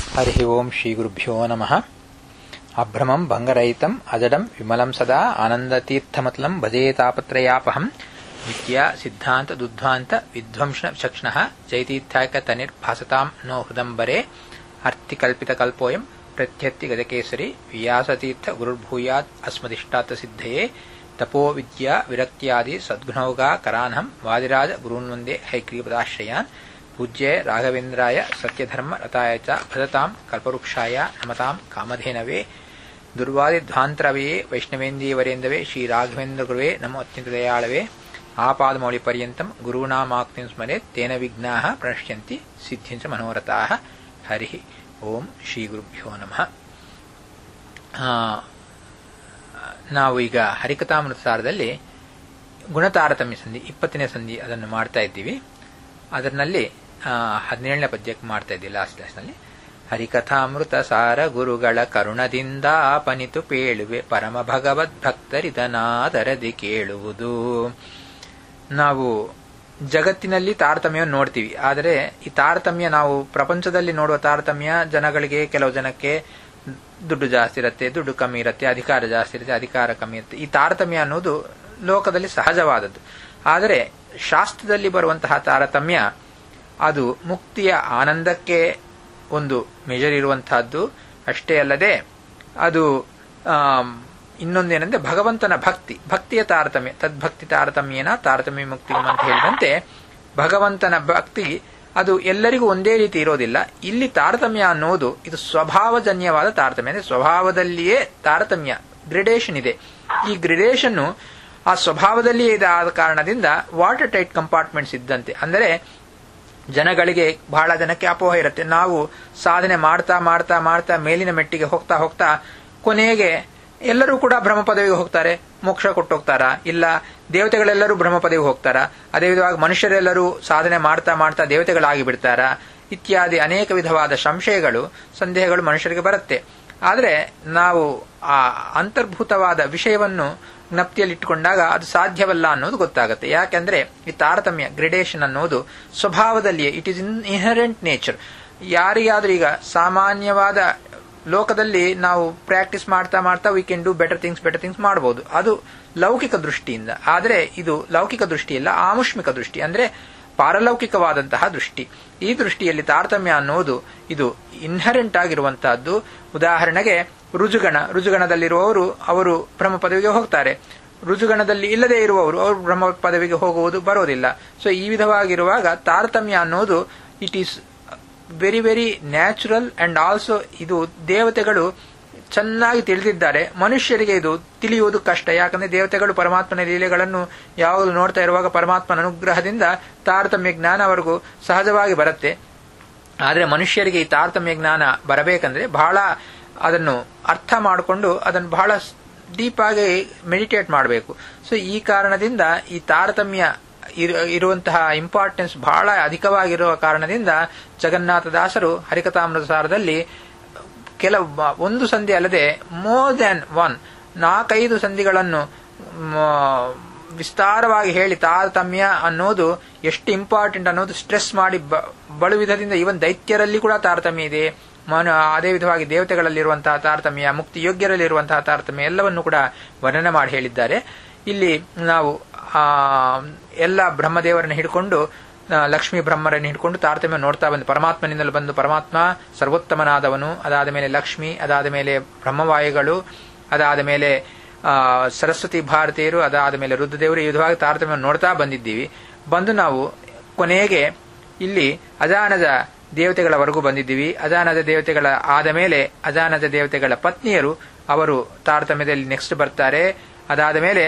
ಹರಿ ಓಂ ಶ್ರೀ ಗುರುಭ್ಯೋ ನಮಃ ಅಭ್ರಮಂ ಭಂಗರಹಿತಂ ಅಜಡಂ ವಿಮಲಂ ಸದಾ ಆನಂದತೀರ್ಥಮತಲಂ ಭಜೇ ತಾಪತ್ರಯಾಪಹಂ ವಿದ್ಯಾ ಸಿದ್ಧಾಂತ ದುಧ್ವಾಂತ ವಿಧ್ವಂಸ ಚಕ್ಷ್ಣಃ ಜೈತೀರ್ಥಾಯಕ ತನಿರ್ಭಾಸತಾಂ ನೋ ಹೃದಂಬರೆ ಅರ್ಥಿಕಲ್ಪಿತಕಲ್ಪೋಯಂ ಪ್ರತ್ಯತ್ತಿ ಗಜಕೇಸರಿ ವ್ಯಾಸತೀರ್ಥ ಗುರುರ್ಭೂಯಾತ್ ಅಸ್ಮದಿಷ್ಟಾತ ಸಿದ್ಧಯೇ ತಪೋ ವಿದ್ಯಾ ವಿರಕ್ತ್ಯಾದಿ ಸದ್ಗುಣೌಗಾ ಕರಾನ್ಹಂ ವಾದಿರಾಜ ಗುರುನ್ವಂದೇ ಹೈಗ್ರೀಪದಾಶ್ರಯಾನ್ ಪೂಜ್ಯ ರಾಘವೇಂದ್ರಾಯ ಸತ್ಯಧರ್ಮ ರತಾಯ ಚ ಭಜತಾಂ ಕಲ್ಪವೃಕ್ಷಾಯ ನಮತಾಂ ಕಾಮಧೇನವೇ ದುರ್ವಾದಿಧ್ವಾಂತರವೆಯೇ ವೈಷ್ಣವೇಂದೀವರೇಂದವೇ ಶ್ರೀ ರಾಘವೇಂದ್ರ ಗುರುವೇ ನಮೋ ಅತ್ಯಂತ ದಯಾಳವೇ ಆಪಾದಮೌಳಿ ಪರ್ಯಂತಂ ಗುರುಣಾಮಾಕ್ತಿಂ ಸ್ಮರೆತ್ ತೇನ ವಿಘ್ನಾಃ ಪ್ರಣಶ್ಯಂತಿ ಸಿದ್ಧಿಂಚ ಮನೋರಥಾಃ ಹರಿ ಓಂ ಶ್ರೀ ಗುರುಭ್ಯೋ ನಮಃ ನಾವು ಈಗ ಹರಿಕಥಾಮೃತಸಾರದಲ್ಲಿ ಗುಣತಾರತಮ್ಯ ಸಂಧಿ ಇಪ್ಪತ್ತನೇ ಸಂಧಿ ಅದನ್ನು ಮಾಡ್ತಾ ಇದ್ದೀವಿ ಅದರಲ್ಲಿ ಹದಿನೇಳನೇ ಪದ್ಯಕ್ಕೆ ಮಾಡ್ತಾ ಇದ್ದೀವಿ ಲಾಸ್ಟ್ ಕ್ಲಾಸ್ನಲ್ಲಿ ಹರಿಕಥಾಮೃತ ಸಾರ ಗುರುಗಳ ಕರುಣದಿಂದ ಪನಿತು ಪೇಳುವೆ ಪರಮ ಭಗವದ್ ಭಕ್ತರಿದನಾದರದಿ ಕೇಳುವುದು ನಾವು ಜಗತ್ತಿನಲ್ಲಿ ತಾರತಮ್ಯವನ್ನು ನೋಡ್ತೀವಿ ಆದರೆ ಈ ತಾರತಮ್ಯ ನಾವು ಪ್ರಪಂಚದಲ್ಲಿ ನೋಡುವ ತಾರತಮ್ಯ ಜನಗಳಿಗೆ ಕೆಲವು ಜನಕ್ಕೆ ದುಡ್ಡು ಜಾಸ್ತಿ ಇರುತ್ತೆ ದುಡ್ಡು ಕಮ್ಮಿ ಇರುತ್ತೆ ಅಧಿಕಾರ ಜಾಸ್ತಿ ಇರುತ್ತೆ ಅಧಿಕಾರ ಕಮ್ಮಿ ಇರುತ್ತೆ ಈ ತಾರತಮ್ಯ ಅನ್ನೋದು ಲೋಕದಲ್ಲಿ ಸಹಜವಾದದ್ದು ಆದರೆ ಶಾಸ್ತ್ರದಲ್ಲಿ ಬರುವಂತಹ ತಾರತಮ್ಯ ಅದು ಮುಕ್ತಿಯ ಆನಂದಕ್ಕೆ ಒಂದು ಮೆಜರ್ ಇರುವಂತಹದ್ದು ಅಷ್ಟೇ ಅಲ್ಲದೆ ಅದು ಇನ್ನೊಂದೇನೆಂದ್ರೆ ಭಗವಂತನ ಭಕ್ತಿ ಭಕ್ತಿಯ ತಾರತಮ್ಯ ತದ್ಭಕ್ತಿ ತಾರತಮ್ಯನ ತಾರತಮ್ಯ ಮುಕ್ತಿ ಅಂತ ಹೇಳಿದಂತೆ ಭಗವಂತನ ಭಕ್ತಿ ಅದು ಎಲ್ಲರಿಗೂ ಒಂದೇ ರೀತಿ ಇರೋದಿಲ್ಲ ಇಲ್ಲಿ ತಾರತಮ್ಯ ಅನ್ನೋದು ಇದು ಸ್ವಭಾವಜನ್ಯವಾದ ತಾರತಮ್ಯ ಅಂದ್ರೆ ಸ್ವಭಾವದಲ್ಲಿಯೇ ತಾರತಮ್ಯ ಗ್ರಿಡೇಷನ್ ಇದೆ ಈ ಗ್ರಿಡೇಷನ್ ಆ ಸ್ವಭಾವದಲ್ಲಿಯೇ ಇದಾದ ಕಾರಣದಿಂದ ವಾಟರ್ ಟೈಟ್ ಕಂಪಾರ್ಟ್ಮೆಂಟ್ಸ್ ಇದ್ದಂತೆ ಅಂದರೆ ಜನಗಳಿಗೆ ಬಹಳ ಜನಕ್ಕೆ ಅಪೋಹ ಇರುತ್ತೆ ನಾವು ಸಾಧನೆ ಮಾಡ್ತಾ ಮಾಡ್ತಾ ಮಾಡ್ತಾ ಮೇಲಿನ ಮೆಟ್ಟಿಗೆ ಹೋಗ್ತಾ ಹೋಗ್ತಾ ಕೊನೆಗೆ ಎಲ್ಲರೂ ಕೂಡ ಬ್ರಹ್ಮ ಪದವಿಗೆ ಹೋಗ್ತಾರೆ ಮೋಕ್ಷ ಕೊಟ್ಟು ಹೋಗ್ತಾರಾ ಇಲ್ಲ ದೇವತೆಗಳೆಲ್ಲರೂ ಬ್ರಹ್ಮ ಪದವಿಗೆ ಹೋಗ್ತಾರಾ ಅದೇ ವಿಧವಾಗಿ ಮನುಷ್ಯರೆಲ್ಲರೂ ಸಾಧನೆ ಮಾಡ್ತಾ ಮಾಡ್ತಾ ದೇವತೆಗಳಾಗಿ ಬಿಡ್ತಾರಾ ಇತ್ಯಾದಿ ಅನೇಕ ವಿಧವಾದ ಸಂಶಯಗಳು ಸಂದೇಹಗಳು ಮನುಷ್ಯರಿಗೆ ಬರುತ್ತೆ ಆದರೆ ನಾವು ಆ ಅಂತರ್ಭೂತವಾದ ವಿಷಯವನ್ನು ಜ್ಞಪ್ತಿಯಲ್ಲಿ ಇಟ್ಟುಕೊಂಡಾಗ ಅದು ಸಾಧ್ಯವಲ್ಲ ಅನ್ನೋದು ಗೊತ್ತಾಗುತ್ತೆ ಯಾಕೆಂದ್ರೆ ಈ ತಾರತಮ್ಯ ಗ್ರಿಡೇಷನ್ ಅನ್ನೋದು ಸ್ವಭಾವದಲ್ಲಿಯೇ it is in inherent nature ಯಾರಿಗಾದ್ರೂ ಈಗ ಸಾಮಾನ್ಯವಾದ ಲೋಕದಲ್ಲಿ ನಾವು ಪ್ರಾಕ್ಟೀಸ್ ಮಾಡ್ತಾ ಮಾಡ್ತಾ we can do better things better things ಮಾಡಬಹುದು ಅದು ಲೌಕಿಕ ದೃಷ್ಟಿಯಿಂದ ಆದರೆ ಇದು ಲೌಕಿಕ ದೃಷ್ಟಿಯಲ್ಲ ಆಮುಷ್ಮಿಕ ದೃಷ್ಟಿ ಅಂದ್ರೆ ಪಾರಲೌಕಿಕವಾದಂತಹ ದೃಷ್ಟಿ ಈ ದೃಷ್ಟಿಯಲ್ಲಿ ತಾರತಮ್ಯ ಅನ್ನೋದು ಇದು ಇನ್ಹರೆಂಟ್ ಆಗಿರುವಂತಹದ್ದು ಉದಾಹರಣೆಗೆ ರುಜುಗಣ ರುಜುಗಣದಲ್ಲಿರುವವರು ಅವರು ಬ್ರಹ್ಮ ಪದವಿಗೆ ಹೋಗ್ತಾರೆ ರುಜುಗಣದಲ್ಲಿ ಇಲ್ಲದೆ ಇರುವವರು ಅವರು ಬ್ರಹ್ಮ ಪದವಿಗೆ ಹೋಗುವುದು ಬರೋದಿಲ್ಲ ಸೊ ಈ ವಿಧವಾಗಿರುವಾಗ ತಾರತಮ್ಯ ಅನ್ನೋದು it is very very natural and also ಇದು ದೇವತೆಗಳು ಚೆನ್ನಾಗಿ ತಿಳಿದಿದ್ದಾರೆ ಮನುಷ್ಯರಿಗೆ ಇದು ತಿಳಿಯುವುದು ಕಷ್ಟ ಯಾಕಂದ್ರೆ ದೇವತೆಗಳು ಪರಮಾತ್ಮನ ಲೀಲೆಗಳನ್ನು ಯಾವಾಗಲೂ ನೋಡ್ತಾ ಇರುವಾಗ ಪರಮಾತ್ಮನ ಅನುಗ್ರಹದಿಂದ ತಾರತಮ್ಯ ಜ್ಞಾನ ಅವರಿಗೂ ಸಹಜವಾಗಿ ಬರುತ್ತೆ ಆದರೆ ಮನುಷ್ಯರಿಗೆ ಈ ತಾರತಮ್ಯ ಜ್ಞಾನ ಬರಬೇಕಂದ್ರೆ ಬಹಳ ಅದನ್ನು ಅರ್ಥ ಮಾಡಿಕೊಂಡು ಅದನ್ನು ಬಹಳ ಡೀಪ್ ಆಗಿ ಮೆಡಿಟೇಟ್ ಮಾಡಬೇಕು ಸೊ ಈ ಕಾರಣದಿಂದ ಈ ತಾರತಮ್ಯ ಇರುವಂತಹ ಇಂಪಾರ್ಟೆನ್ಸ್ ಬಹಳ ಅಧಿಕವಾಗಿರುವ ಕಾರಣದಿಂದ ಜಗನ್ನಾಥದಾಸರು ಹರಿಕಥಾಮೃತ ಸಾರದಲ್ಲಿ ಕೆಲವು ಒಂದು ಸಂಧಿ ಅಲ್ಲದೆ ಮೋರ್ ದನ್ ಒನ್ ನಾಲ್ಕೈದು ಸಂಧಿಗಳನ್ನು ವಿಸ್ತಾರವಾಗಿ ಹೇಳಿ ತಾರತಮ್ಯ ಅನ್ನೋದು ಎಷ್ಟು ಇಂಪಾರ್ಟೆಂಟ್ ಅನ್ನೋದು ಸ್ಟ್ರೆಸ್ ಮಾಡಿ ಬಳು ವಿಧದಿಂದ ಇವನ್ ದೈತ್ಯರಲ್ಲಿ ಕೂಡ ತಾರತಮ್ಯ ಇದೆ ಮನು ಅದೇ ವಿಧವಾಗಿ ದೇವತೆಗಳಲ್ಲಿರುವಂತಹ ತಾರತಮ್ಯ ಮುಕ್ತಿ ಯೋಗ್ಯರಲ್ಲಿರುವಂತಹ ತಾರತಮ್ಯ ಎಲ್ಲವನ್ನು ಕೂಡ ವರ್ಣನೆ ಮಾಡಿ ಹೇಳಿದ್ದಾರೆ ಇಲ್ಲಿ ನಾವು ಆ ಎಲ್ಲ ಬ್ರಹ್ಮದೇವರನ್ನು ಹಿಡ್ಕೊಂಡು ಲಕ್ಷ್ಮೀ ಬ್ರಹ್ಮರನ್ನು ಹಿಡ್ಕೊಂಡು ತಾರತಮ್ಯ ನೋಡ್ತಾ ಬಂದು ಪರಮಾತ್ಮನಿಂದಲೂ ಬಂದು ಪರಮಾತ್ಮ ಸರ್ವೋತ್ತಮನಾದವನು ಅದಾದ ಮೇಲೆ ಲಕ್ಷ್ಮಿ ಅದಾದ ಮೇಲೆ ಬ್ರಹ್ಮವಾಯುಗಳು ಅದಾದ ಮೇಲೆ ಸರಸ್ವತಿ ಭಾರತೀಯರು ಅದಾದ ಮೇಲೆ ರುದ್ರದೇವರು ಈ ವಿಧವಾಗಿ ತಾರತಮ್ಯ ನೋಡ್ತಾ ಬಂದಿದ್ದೀವಿ ಬಂದು ನಾವು ಕೊನೆಗೆ ಇಲ್ಲಿ ಅಜಾನದ ದೇವತೆಗಳವರೆಗೂ ಬಂದಿದ್ದೀವಿ ಅಜಾನದ ದೇವತೆಗಳ ಆದ ಮೇಲೆ ಅಜಾನದ ದೇವತೆಗಳ ಪತ್ನಿಯರು ಅವರು ತಾರತಮ್ಯದಲ್ಲಿ ನೆಕ್ಸ್ಟ್ ಬರ್ತಾರೆ ಅದಾದ ಮೇಲೆ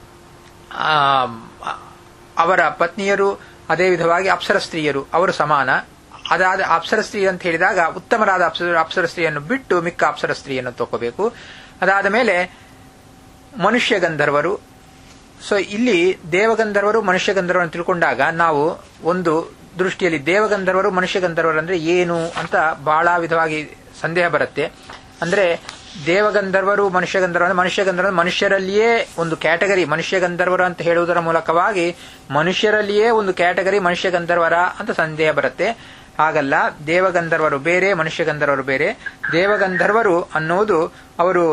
ಅವರ ಪತ್ನಿಯರು ಅದೇ ವಿಧವಾಗಿ ಅಪ್ಸರ ಸ್ತ್ರೀಯರು ಅವರು ಸಮಾನ ಅದಾದ ಅಪ್ಸರ ಸ್ತ್ರೀ ಅಂತ ಹೇಳಿದಾಗ ಉತ್ತಮರಾದ ಅಪ್ಸರ ಅಪ್ಸರ ಸ್ತ್ರೀಯನ್ನು ಬಿಟ್ಟು ಮಿಕ್ಕ ಅಪ್ಸರ ಸ್ತ್ರೀಯನ್ನು ತಗೋಬೇಕು ಅದಾದ ಮೇಲೆ ಮನುಷ್ಯ ಗಂಧರ್ವರು ಸೊ ಇಲ್ಲಿ ದೇವಗಂಧರ್ವರು ಮನುಷ್ಯ ಗಂಧರ್ವರನ್ನು ತಿಳ್ಕೊಂಡಾಗ ನಾವು ಒಂದು ದೃಷ್ಟಿಯಲ್ಲಿ ದೇವಗಂಧರ್ವರು ಮನುಷ್ಯ ಗಂಧರ್ವರು ಅಂದ್ರೆ ಏನು ಅಂತ ಬಹಳ ವಿಧವಾಗಿ ಸಂದೇಹ ಬರುತ್ತೆ ಅಂದ್ರೆ ದೇವಗಂಧರ್ವರು ಮನುಷ್ಯ ಗಂಧರ್ವ ಅಂದ್ರೆ ಮನುಷ್ಯ ಗಂಧರ್ವ ಮನುಷ್ಯರಲ್ಲಿಯೇ ಒಂದು ಕ್ಯಾಟಗರಿ ಮನುಷ್ಯ ಗಂಧರ್ವರು ಅಂತ ಹೇಳುವುದರ ಮೂಲಕವಾಗಿ ಮನುಷ್ಯರಲ್ಲಿಯೇ ಒಂದು ಕ್ಯಾಟಗರಿ ಮನುಷ್ಯ ಗಂಧರ್ವರ ಅಂತ ಸಂದೇಹ ಬರುತ್ತೆ ಹಾಗಲ್ಲ ದೇವಗಂಧರ್ವರು ಬೇರೆ ಮನುಷ್ಯ ಗಂಧರ್ವರು ಬೇರೆ ದೇವಗಂಧರ್ವರು ಅನ್ನೋದು ಅವರು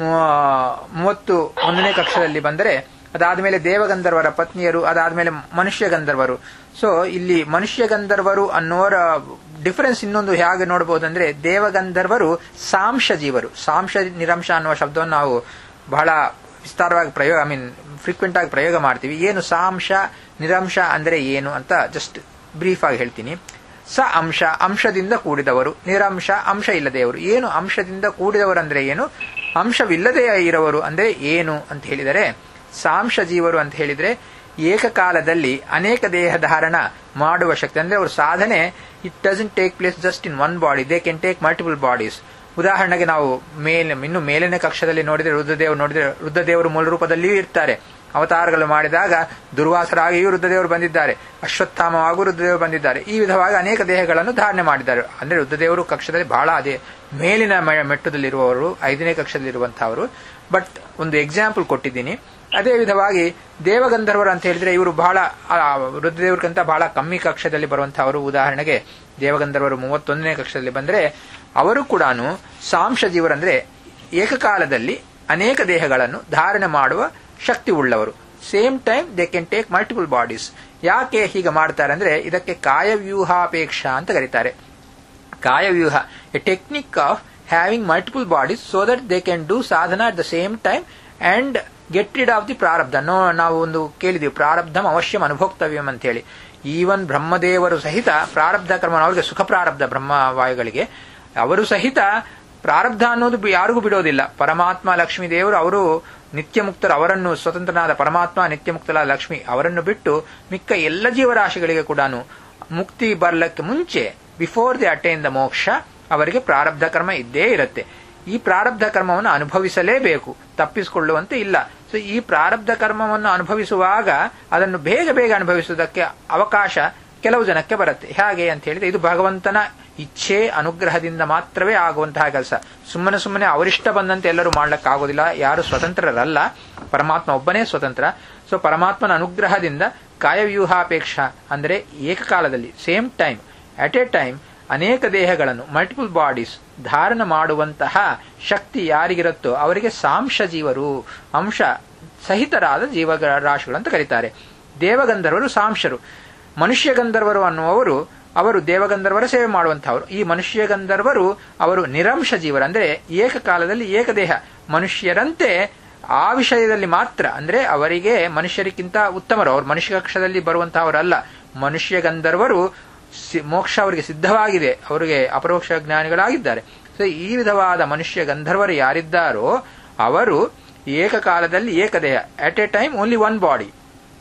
ಮೂವತ್ತು ಒಂದನೇ ಕಕ್ಷದಲ್ಲಿ ಬಂದರೆ ಅದಾದ್ಮೇಲೆ ದೇವಗಂಧರ್ವರ ಪತ್ನಿಯರು ಅದಾದ್ಮೇಲೆ ಮನುಷ್ಯ ಗಂಧರ್ವರು ಸೊ ಇಲ್ಲಿ ಮನುಷ್ಯ ಗಂಧರ್ವರು ಅನ್ನೋರ ಡಿಫರೆನ್ಸ್ ಇನ್ನೊಂದು ಹೇಗೆ ನೋಡಬಹುದಂದ್ರೆ ದೇವಗಂಧರ್ವರು ಸಾಂಶ ಜೀವರು ಸಾಂಶ ನಿರಂಶ ಅನ್ನುವ ಶಬ್ದವನ್ನು ನಾವು ಬಹಳ ವಿಸ್ತಾರವಾಗಿ ಪ್ರಯೋಗ ಐ ಮೀನ್ ಫ್ರೀಕ್ವೆಂಟ್ ಆಗಿ ಪ್ರಯೋಗ ಮಾಡ್ತೀವಿ ಏನು ಸಾಂಶ ನಿರಂಶ ಅಂದ್ರೆ ಏನು ಅಂತ ಜಸ್ಟ್ ಬ್ರೀಫ್ ಆಗಿ ಹೇಳ್ತೀನಿ ಸ ಅಂಶ ಅಂಶದಿಂದ ಕೂಡಿದವರು ನಿರಂಶ ಅಂಶ ಇಲ್ಲದೆಯವರು ಏನು ಅಂಶದಿಂದ ಕೂಡಿದವರು ಅಂದ್ರೆ ಏನು ಅಂಶವಿಲ್ಲದೆ ಇರುವವರು ಅಂದ್ರೆ ಏನು ಅಂತ ಹೇಳಿದರೆ ಸಾಂಶ ಜೀವರು ಅಂತ ಹೇಳಿದ್ರೆ ಏಕಕಾಲದಲ್ಲಿ ಅನೇಕ ದೇಹ ಧಾರಣ ಮಾಡುವ ಶಕ್ತಿ ಅಂದ್ರೆ ಅವ್ರ ಸಾಧನೆ it doesn't take place just in one body they can take multiple bodies ಉದಾಹರಣೆಗೆ ನಾವು ಮೇಲೆ ಇನ್ನು ಮೇಲಿನ ಕಕ್ಷದಲ್ಲಿ ನೋಡಿದ್ರೆ ರುದ್ರದೇವರು ನೋಡಿದ್ರೆ ರುದ್ರದೇವರು ಮೂಲ ರೂಪದಲ್ಲಿಯೂ ಇರ್ತಾರೆ ಅವತಾರಗಳು ಮಾಡಿದಾಗ ದುರ್ವಾಸರಾಗಿಯೂ ರುದ್ರದೇವರು ಬಂದಿದ್ದಾರೆ ಅಶ್ವತ್ಥಾಮವಾಗೂ ರುದ್ರದೇವರು ಬಂದಿದ್ದಾರೆ ಈ ವಿಧವಾಗಿ ಅನೇಕ ದೇಹಗಳನ್ನು ಧಾರಣೆ ಮಾಡಿದ್ದಾರೆ ಅಂದ್ರೆ ರುದ್ರದೇವರು ಕಕ್ಷದಲ್ಲಿ ಬಹಳ ಅದೇ ಮೇಲಿನ ಮೆಟ್ಟದಲ್ಲಿರುವವರು ಐದನೇ ಕಕ್ಷದಲ್ಲಿರುವಂತಹವರು ಬಟ್ ಒಂದು ಎಕ್ಸಾಂಪಲ್ ಕೊಟ್ಟಿದ್ದೀನಿ ಅದೇ ವಿಧವಾಗಿ ದೇವಗಂಧರ್ವರು ಅಂತ ಹೇಳಿದ್ರೆ ಇವರು ಬಹಳ ರುದ್ರದೇವ್ರಿಗಿಂತ ಬಹಳ ಕಮ್ಮಿ ಕಕ್ಷದಲ್ಲಿ ಬರುವಂತಹವರು ಉದಾಹರಣೆಗೆ ದೇವಗಂಧರ್ವರು ಮೂವತ್ತೊಂದನೇ ಕಕ್ಷದಲ್ಲಿ ಬಂದ್ರೆ ಅವರು ಕೂಡ ಸಾಂಶ ಜೀವರಂದ್ರೆ ಏಕಕಾಲದಲ್ಲಿ ಅನೇಕ ದೇಹಗಳನ್ನು ಧಾರಣೆ ಮಾಡುವ ಶಕ್ತಿ ಉಳ್ಳವರು same time they can take multiple bodies ಯಾಕೆ ಹೀಗೆ ಮಾಡ್ತಾರೆ ಅಂದ್ರೆ ಇದಕ್ಕೆ ಕಾಯವ್ಯೂಹಾಪೇಕ್ಷ ಅಂತ ಕರೀತಾರೆ ಕಾಯವ್ಯೂಹ a technique of having multiple bodies so that they can do ಸಾಧನ at the same time and get rid of the ಪ್ರಾರಬ್ಧ ನೋ ನಾವು ಒಂದು ಕೇಳಿದೀವಿ ಪ್ರಾರಬ್ಧಂ ಅವಶ್ಯಂ ಅನುಭೋಕ್ತವ್ಯಂ ಅಂತ ಹೇಳಿ ಈವನ್ ಬ್ರಹ್ಮದೇವರು ಸಹಿತ ಪ್ರಾರಬ್ಧ ಕರ್ಮ ಅವರಿಗೆ ಸುಖ ಪ್ರಾರಬ್ಧ ಬ್ರಹ್ಮವಾಯುಗಳಿಗೆ ಅವರು ಸಹಿತ ಪ್ರಾರಬ್ಧ ಅನ್ನೋದು ಯಾರಿಗೂ ಬಿಡೋದಿಲ್ಲ ಪರಮಾತ್ಮ ಲಕ್ಷ್ಮೀ ದೇವರು ಅವರು ನಿತ್ಯ ಮುಕ್ತರು ಅವರನ್ನು ಸ್ವತಂತ್ರನಾದ ಪರಮಾತ್ಮ ನಿತ್ಯ ಮುಕ್ತರಾದ ಲಕ್ಷ್ಮಿ ಅವರನ್ನು ಬಿಟ್ಟು ಮಿಕ್ಕ ಎಲ್ಲ ಜೀವರಾಶಿಗಳಿಗೆ ಕೂಡ ಮುಕ್ತಿ ಬರ್ಲಕ್ಕೆ ಮುಂಚೆ ಬಿಫೋರ್ ದಿ ಅಟೈನ್ ದ ಮೋಕ್ಷ ಅವರಿಗೆ ಪ್ರಾರಬ್ಧ ಕರ್ಮ ಇದ್ದೇ ಇರುತ್ತೆ ಈ ಪ್ರಾರಬ್ಧ ಕರ್ಮವನ್ನು ಅನುಭವಿಸಲೇಬೇಕು ತಪ್ಪಿಸಿಕೊಳ್ಳುವಂತೆ ಇಲ್ಲ ಸೊ ಈ ಪ್ರಾರಬ್ಧ ಕರ್ಮವನ್ನು ಅನುಭವಿಸುವಾಗ ಅದನ್ನು ಬೇಗ ಬೇಗ ಅನುಭವಿಸುವುದಕ್ಕೆ ಅವಕಾಶ ಕೆಲವು ಜನಕ್ಕೆ ಬರುತ್ತೆ ಹೇಗೆ ಅಂತ ಹೇಳಿದ್ರೆ ಇದು ಭಗವಂತನ ಇಚ್ಛೆ ಅನುಗ್ರಹದಿಂದ ಮಾತ್ರವೇ ಆಗುವಂತಹ ಕೆಲಸ ಸುಮ್ಮನೆ ಸುಮ್ಮನೆ ಅವರಿಷ್ಟ ಬಂದಂತೆ ಎಲ್ಲರೂ ಮಾಡ್ಲಿಕ್ಕಾಗೋದಿಲ್ಲ ಯಾರು ಸ್ವತಂತ್ರರಲ್ಲ ಪರಮಾತ್ಮ ಒಬ್ಬನೇ ಸ್ವತಂತ್ರ ಸೊ ಪರಮಾತ್ಮನ ಅನುಗ್ರಹದಿಂದ ಕಾಯವ್ಯೂಹಾಪೇಕ್ಷ ಅಂದರೆ ಏಕಕಾಲದಲ್ಲಿ same time at a time ಅನೇಕ ದೇಹಗಳನ್ನು ಮಲ್ಟಿಪಲ್ ಬಾಡೀಸ್ ಧಾರಣ ಮಾಡುವಂತಹ ಶಕ್ತಿ ಯಾರಿಗಿರುತ್ತೋ ಅವರಿಗೆ ಸಾಂಶ ಜೀವರು ಅಂಶ ಸಹಿತರಾದ ಜೀವ ರಾಶಿಗಳು ಅಂತ ಕರೀತಾರೆ ದೇವಗಂಧರ್ವರು ಸಾಂಶರು ಮನುಷ್ಯ ಗಂಧರ್ವರು ಅನ್ನುವರು ಅವರು ದೇವಗಂಧರ್ವರ ಸೇವೆ ಮಾಡುವಂತಹವರು ಈ ಮನುಷ್ಯ ಗಂಧರ್ವರು ಅವರು ನಿರಂಶ ಜೀವರು ಅಂದ್ರೆ ಏಕಕಾಲದಲ್ಲಿ ಏಕದೇಹ ಮನುಷ್ಯರಂತೆ ಆ ವಿಷಯದಲ್ಲಿ ಮಾತ್ರ ಅಂದ್ರೆ ಅವರಿಗೆ ಮನುಷ್ಯರಿಗಿಂತ ಉತ್ತಮರು ಅವರು ಮನುಷ್ಯ ಕಕ್ಷದಲ್ಲಿ ಬರುವಂತಹವರಲ್ಲ ಮನುಷ್ಯ ಗಂಧರ್ವರು ಮೋಕ್ಷ ಅವರಿಗೆ ಸಿದ್ಧವಾಗಿದೆ ಅವರಿಗೆ ಅಪರೋಕ್ಷ ಜ್ಞಾನಿಗಳಾಗಿದ್ದಾರೆ ಸೊ ಈ ವಿಧವಾದ ಮನುಷ್ಯ ಗಂಧರ್ವರು ಯಾರಿದ್ದಾರೋ ಅವರು ಏಕಕಾಲದಲ್ಲಿ ಏಕದೇಹ at a time only one body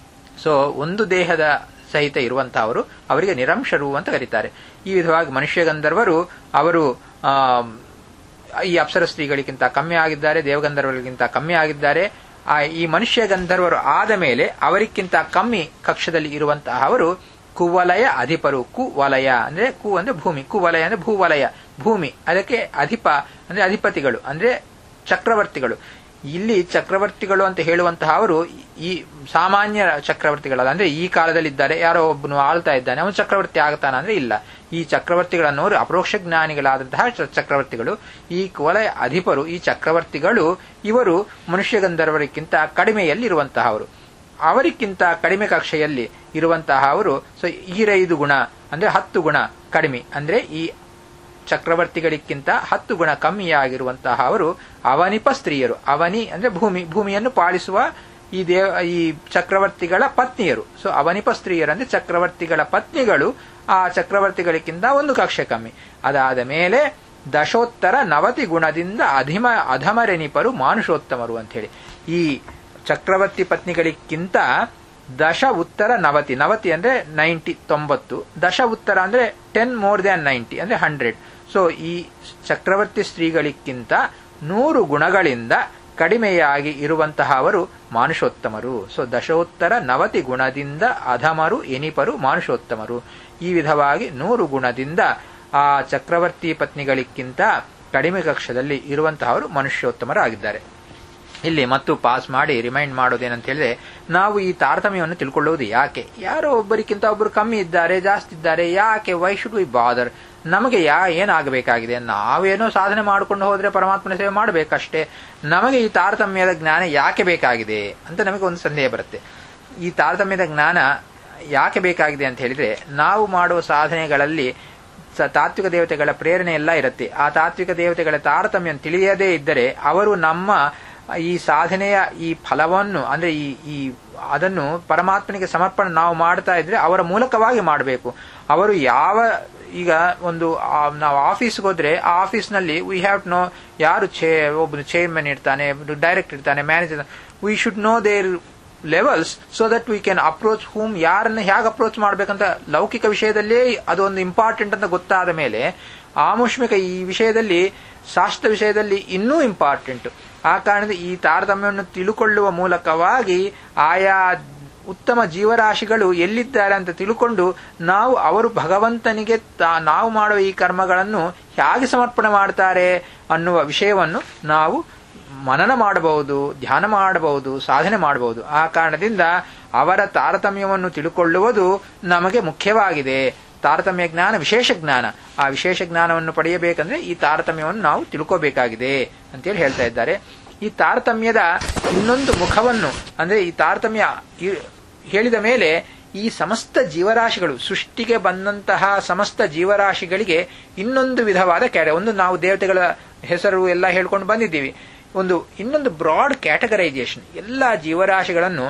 so ಒಂದು ದೇಹದ ಸಹಿತ ಇರುವಂತಹವರು ಅವರಿಗೆ ನಿರಂಶರು ಅಂತ ಕರೀತಾರೆ ಈ ವಿಧವಾಗಿ ಮನುಷ್ಯ ಗಂಧರ್ವರು ಅವರು ಈ ಅಪ್ಸರ ಸ್ತ್ರೀಗಳಿಗಿಂತ ಕಮ್ಮಿ ಆಗಿದ್ದಾರೆ ದೇವಗಂಧರ್ವರಿಗಿಂತ ಕಮ್ಮಿ ಆಗಿದ್ದಾರೆ ಈ ಮನುಷ್ಯ ಗಂಧರ್ವರು ಆದ ಮೇಲೆ ಅವರಿಗಿಂತ ಕಮ್ಮಿ ಕಕ್ಷದಲ್ಲಿ ಇರುವಂತಹ ಅವರು ಕುವಲಯ ಅಧಿಪರು ಕುವಲಯ ಅಂದ್ರೆ ಕು ಅಂದ್ರೆ ಭೂಮಿ ಕುವಲಯ ಅಂದ್ರೆ ಭೂವಲಯ ಭೂಮಿ ಅದಕ್ಕೆ ಅಧಿಪ ಅಂದ್ರೆ ಅಧಿಪತಿಗಳು ಅಂದ್ರೆ ಚಕ್ರವರ್ತಿಗಳು ಇಲ್ಲಿ ಚಕ್ರವರ್ತಿಗಳು ಅಂತ ಹೇಳುವಂತಹ ಅವರು ಈ ಸಾಮಾನ್ಯ ಚಕ್ರವರ್ತಿಗಳಲ್ಲ ಅಂದ್ರೆ ಈ ಕಾಲದಲ್ಲಿದ್ದಾರೆ ಯಾರೋ ಒಬ್ಬನು ಆಳ್ತಾ ಇದ್ದಾನೆ ಅವನು ಚಕ್ರವರ್ತಿ ಆಗ್ತಾನ ಅಂದ್ರೆ ಇಲ್ಲ ಈ ಚಕ್ರವರ್ತಿಗಳನ್ನೋರು ಅಪರೋಕ್ಷ ಜ್ಞಾನಿಗಳಾದಂತಹ ಚಕ್ರವರ್ತಿಗಳು ಈ ಕುವಲಯ ಅಧಿಪರು ಈ ಚಕ್ರವರ್ತಿಗಳು ಇವರು ಮನುಷ್ಯ ಗಂಧರ್ವರಿಗಿಂತ ಕಡಿಮೆಯಲ್ಲಿರುವಂತಹವರು ಅವರಿಗಿಂತ ಕಡಿಮೆ ಕಕ್ಷೆಯಲ್ಲಿ ಇರುವಂತಹ ಅವರು ಸೊ ಈರೈದು ಗುಣ ಅಂದ್ರೆ ಹತ್ತು ಗುಣ ಕಡಿಮೆ ಅಂದ್ರೆ ಈ ಚಕ್ರವರ್ತಿಗಳಿಗಿಂತ ಹತ್ತು ಗುಣ ಕಮ್ಮಿಯಾಗಿರುವಂತಹ ಅವರು ಅವನಿಪ ಸ್ತ್ರೀಯರು ಅವನಿ ಅಂದ್ರೆ ಭೂಮಿ ಭೂಮಿಯನ್ನು ಪಾಲಿಸುವ ಈ ದೇವ ಈ ಚಕ್ರವರ್ತಿಗಳ ಪತ್ನಿಯರು ಸೊ ಅವನಿಪ ಸ್ತ್ರೀಯರು ಅಂದ್ರೆ ಚಕ್ರವರ್ತಿಗಳ ಪತ್ನಿಗಳು ಆ ಚಕ್ರವರ್ತಿಗಳಿಗಿಂತ ಒಂದು ಕಕ್ಷೆ ಕಮ್ಮಿ ಅದಾದ ಮೇಲೆ ದಶೋತ್ತರ ನವತಿ ಗುಣದಿಂದ ಅಧಿಮ ಅಧಮರೆನಿಪರು ಮಾನುಷೋತ್ತಮರು ಅಂತ ಹೇಳಿ ಈ ಚಕ್ರವರ್ತಿ ಪತ್ನಿಗಳಿಗಿಂತ ದಶ ಉತ್ತರ ನವತಿ ನವತಿ ಅಂದ್ರೆ ನೈಂಟಿ ತೊಂಬತ್ತು ದಶ ಉತ್ತರ ಅಂದ್ರೆ ಟೆನ್ ಮೋರ್ ದ್ಯಾನ್ ನೈಂಟಿ ಅಂದ್ರೆ ಹಂಡ್ರೆಡ್ ಸೊ ಈ ಚಕ್ರವರ್ತಿ ಸ್ತ್ರೀಗಳಿಗಿಂತ ನೂರು ಗುಣಗಳಿಂದ ಕಡಿಮೆಯಾಗಿ ಇರುವಂತಹ ಅವರು ಮಾನುಷೋತ್ತಮರು ಸೊ ದಶೋತ್ತರ ನವತಿ ಗುಣದಿಂದ ಅಧಮರು ಎನಿಪರು ಮಾನುಷೋತ್ತಮರು ಈ ವಿಧವಾಗಿ ನೂರು ಗುಣದಿಂದ ಆ ಚಕ್ರವರ್ತಿ ಪತ್ನಿಗಳಿಗಿಂತ ಕಡಿಮೆ ಕಕ್ಷದಲ್ಲಿ ಇರುವಂತಹವರು ಮನುಷ್ಯೋತ್ತಮರಾಗಿದ್ದಾರೆ ಇಲ್ಲಿ ಮತ್ತು ಪಾಸ್ ಮಾಡಿ ರಿಮೈಂಡ್ ಮಾಡೋದೇನಂತ ಹೇಳಿದ್ರೆ ನಾವು ಈ ತಾರತಮ್ಯವನ್ನು ತಿಳ್ಕೊಳ್ಳುವುದು ಯಾಕೆ ಯಾರೋ ಒಬ್ಬರಿಗಿಂತ ಒಬ್ಬರು ಕಮ್ಮಿ ಇದ್ದಾರೆ ಜಾಸ್ತಿ ಇದ್ದಾರೆ ಯಾಕೆ ವೈ ಶುಡ್ ವಿ ಬಾದರ್ ನಮಗೆ ಯಾ ಏನಾಗಬೇಕಾಗಿದೆ ನಾವೇನೋ ಸಾಧನೆ ಮಾಡಿಕೊಂಡು ಹೋದ್ರೆ ಪರಮಾತ್ಮನ ಸೇವೆ ಮಾಡಬೇಕಷ್ಟೇ ನಮಗೆ ಈ ತಾರತಮ್ಯದ ಜ್ಞಾನ ಯಾಕೆ ಬೇಕಾಗಿದೆ ಅಂತ ನಮಗೆ ಒಂದು ಸಂದೇಹ ಬರುತ್ತೆ ಈ ತಾರತಮ್ಯದ ಜ್ಞಾನ ಯಾಕೆ ಬೇಕಾಗಿದೆ ಅಂತ ಹೇಳಿದ್ರೆ ನಾವು ಮಾಡುವ ಸಾಧನೆಗಳಲ್ಲಿ ಸ- ತಾತ್ವಿಕ ದೇವತೆಗಳ ಪ್ರೇರಣೆ ಎಲ್ಲ ಇರುತ್ತೆ ಆ ತಾತ್ವಿಕ ದೇವತೆಗಳ ತಾರತಮ್ಯ ತಿಳಿಯದೇ ಇದ್ದರೆ ಅವರು ನಮ್ಮ ಈ ಸಾಧನೆಯ ಈ ಫಲವನ್ನು ಅಂದ್ರೆ ಈ ಈ ಅದನ್ನು ಪರಮಾತ್ಮನಿಗೆ ಸಮರ್ಪಣೆ ನಾವು ಮಾಡ್ತಾ ಇದ್ರೆ ಅವರ ಮೂಲಕವಾಗಿ ಮಾಡಬೇಕು ಅವರು ಯಾವ ಈಗ ಒಂದು ಆ, ನಾವು ಆಫೀಸ್ಗೆ ಹೋದ್ರೆ ಆ ಆಫೀಸ್ನಲ್ಲಿ ವಿ ಹ್ಯಾವ್ ನೋ ಯಾರು ಚೇ ಒಬ್ಬನು ಚೇರ್ಮನ್ ಇರ್ತಾನೆ ಡೈರೆಕ್ಟರ್ ಇರ್ತಾನೆ manager we should know their levels so that we can approach whom ಯಾರನ್ನ ಹೇಗೆ ಅಪ್ರೋಚ್ ಮಾಡ್ಬೇಕಂತ ಲೌಕಿಕ ವಿಷಯದಲ್ಲೇ ಅದೊಂದು ಇಂಪಾರ್ಟೆಂಟ್ ಅಂತ ಗೊತ್ತಾದ ಮೇಲೆ ಆಮುಷ್ಮಿಕ ಈ ವಿಷಯದಲ್ಲಿ ಶಾಸ್ತ್ರ ವಿಷಯದಲ್ಲಿ ಇನ್ನೂ ಇಂಪಾರ್ಟೆಂಟ್ ಆ ಕಾರಣದ ಈ ತಾರತಮ್ಯವನ್ನು ತಿಳುಕೊಳ್ಳುವ ಮೂಲಕವಾಗಿ ಆಯಾ ಉತ್ತಮ ಜೀವರಾಶಿಗಳು ಎಲ್ಲಿದ್ದಾರೆ ಅಂತ ತಿಳ್ಕೊಂಡು ನಾವು ಅವರು ಭಗವಂತನಿಗೆ ತಾ- ನಾವು ಮಾಡುವ ಈ ಕರ್ಮಗಳನ್ನು ಹೇಗೆ ಸಮರ್ಪಣೆ ಮಾಡ್ತಾರೆ ಅನ್ನುವ ವಿಷಯವನ್ನು ನಾವು ಮನನ ಮಾಡಬಹುದು ಧ್ಯಾನ ಮಾಡಬಹುದು ಸಾಧನೆ ಮಾಡಬಹುದು ಆ ಕಾರಣದಿಂದ ಅವರ ತಾರತಮ್ಯವನ್ನು ತಿಳುಕೊಳ್ಳುವುದು ನಮಗೆ ಮುಖ್ಯವಾಗಿದೆ ತಾರತಮ್ಯ ಜ್ಞಾನ ವಿಶೇಷ ಜ್ಞಾನ ಆ ವಿಶೇಷ ಜ್ಞಾನವನ್ನು ಪಡೆಯಬೇಕಂದ್ರೆ ಈ ತಾರತಮ್ಯವನ್ನು ನಾವು ತಿಳ್ಕೋಬೇಕಾಗಿದೆ ಅಂತೇಳಿ ಹೇಳ್ತಾ ಇದ್ದಾರೆ ಈ ತಾರತಮ್ಯದ ಇನ್ನೊಂದು ಮುಖವನ್ನು ಅಂದ್ರೆ ಈ ತಾರತಮ್ಯ ಈ- ಹೇಳಿದ ಮೇಲೆ ಈ ಸಮಸ್ತ ಜೀವರಾಶಿಗಳು ಸೃಷ್ಟಿಗೆ ಬಂದಂತಹ ಸಮಸ್ತ ಜೀವರಾಶಿಗಳಿಗೆ ಇನ್ನೊಂದು ವಿಧವಾದ ಕ್ಯಾಟ ಒಂದು ನಾವು ದೇವತೆಗಳ ಹೆಸರು ಎಲ್ಲ ಹೇಳ್ಕೊಂಡು ಬಂದಿದ್ದೀವಿ ಒಂದು ಇನ್ನೊಂದು ಬ್ರಾಡ್ ಕ್ಯಾಟಗರೈಸೇಷನ್ ಎಲ್ಲ ಜೀವರಾಶಿಗಳನ್ನು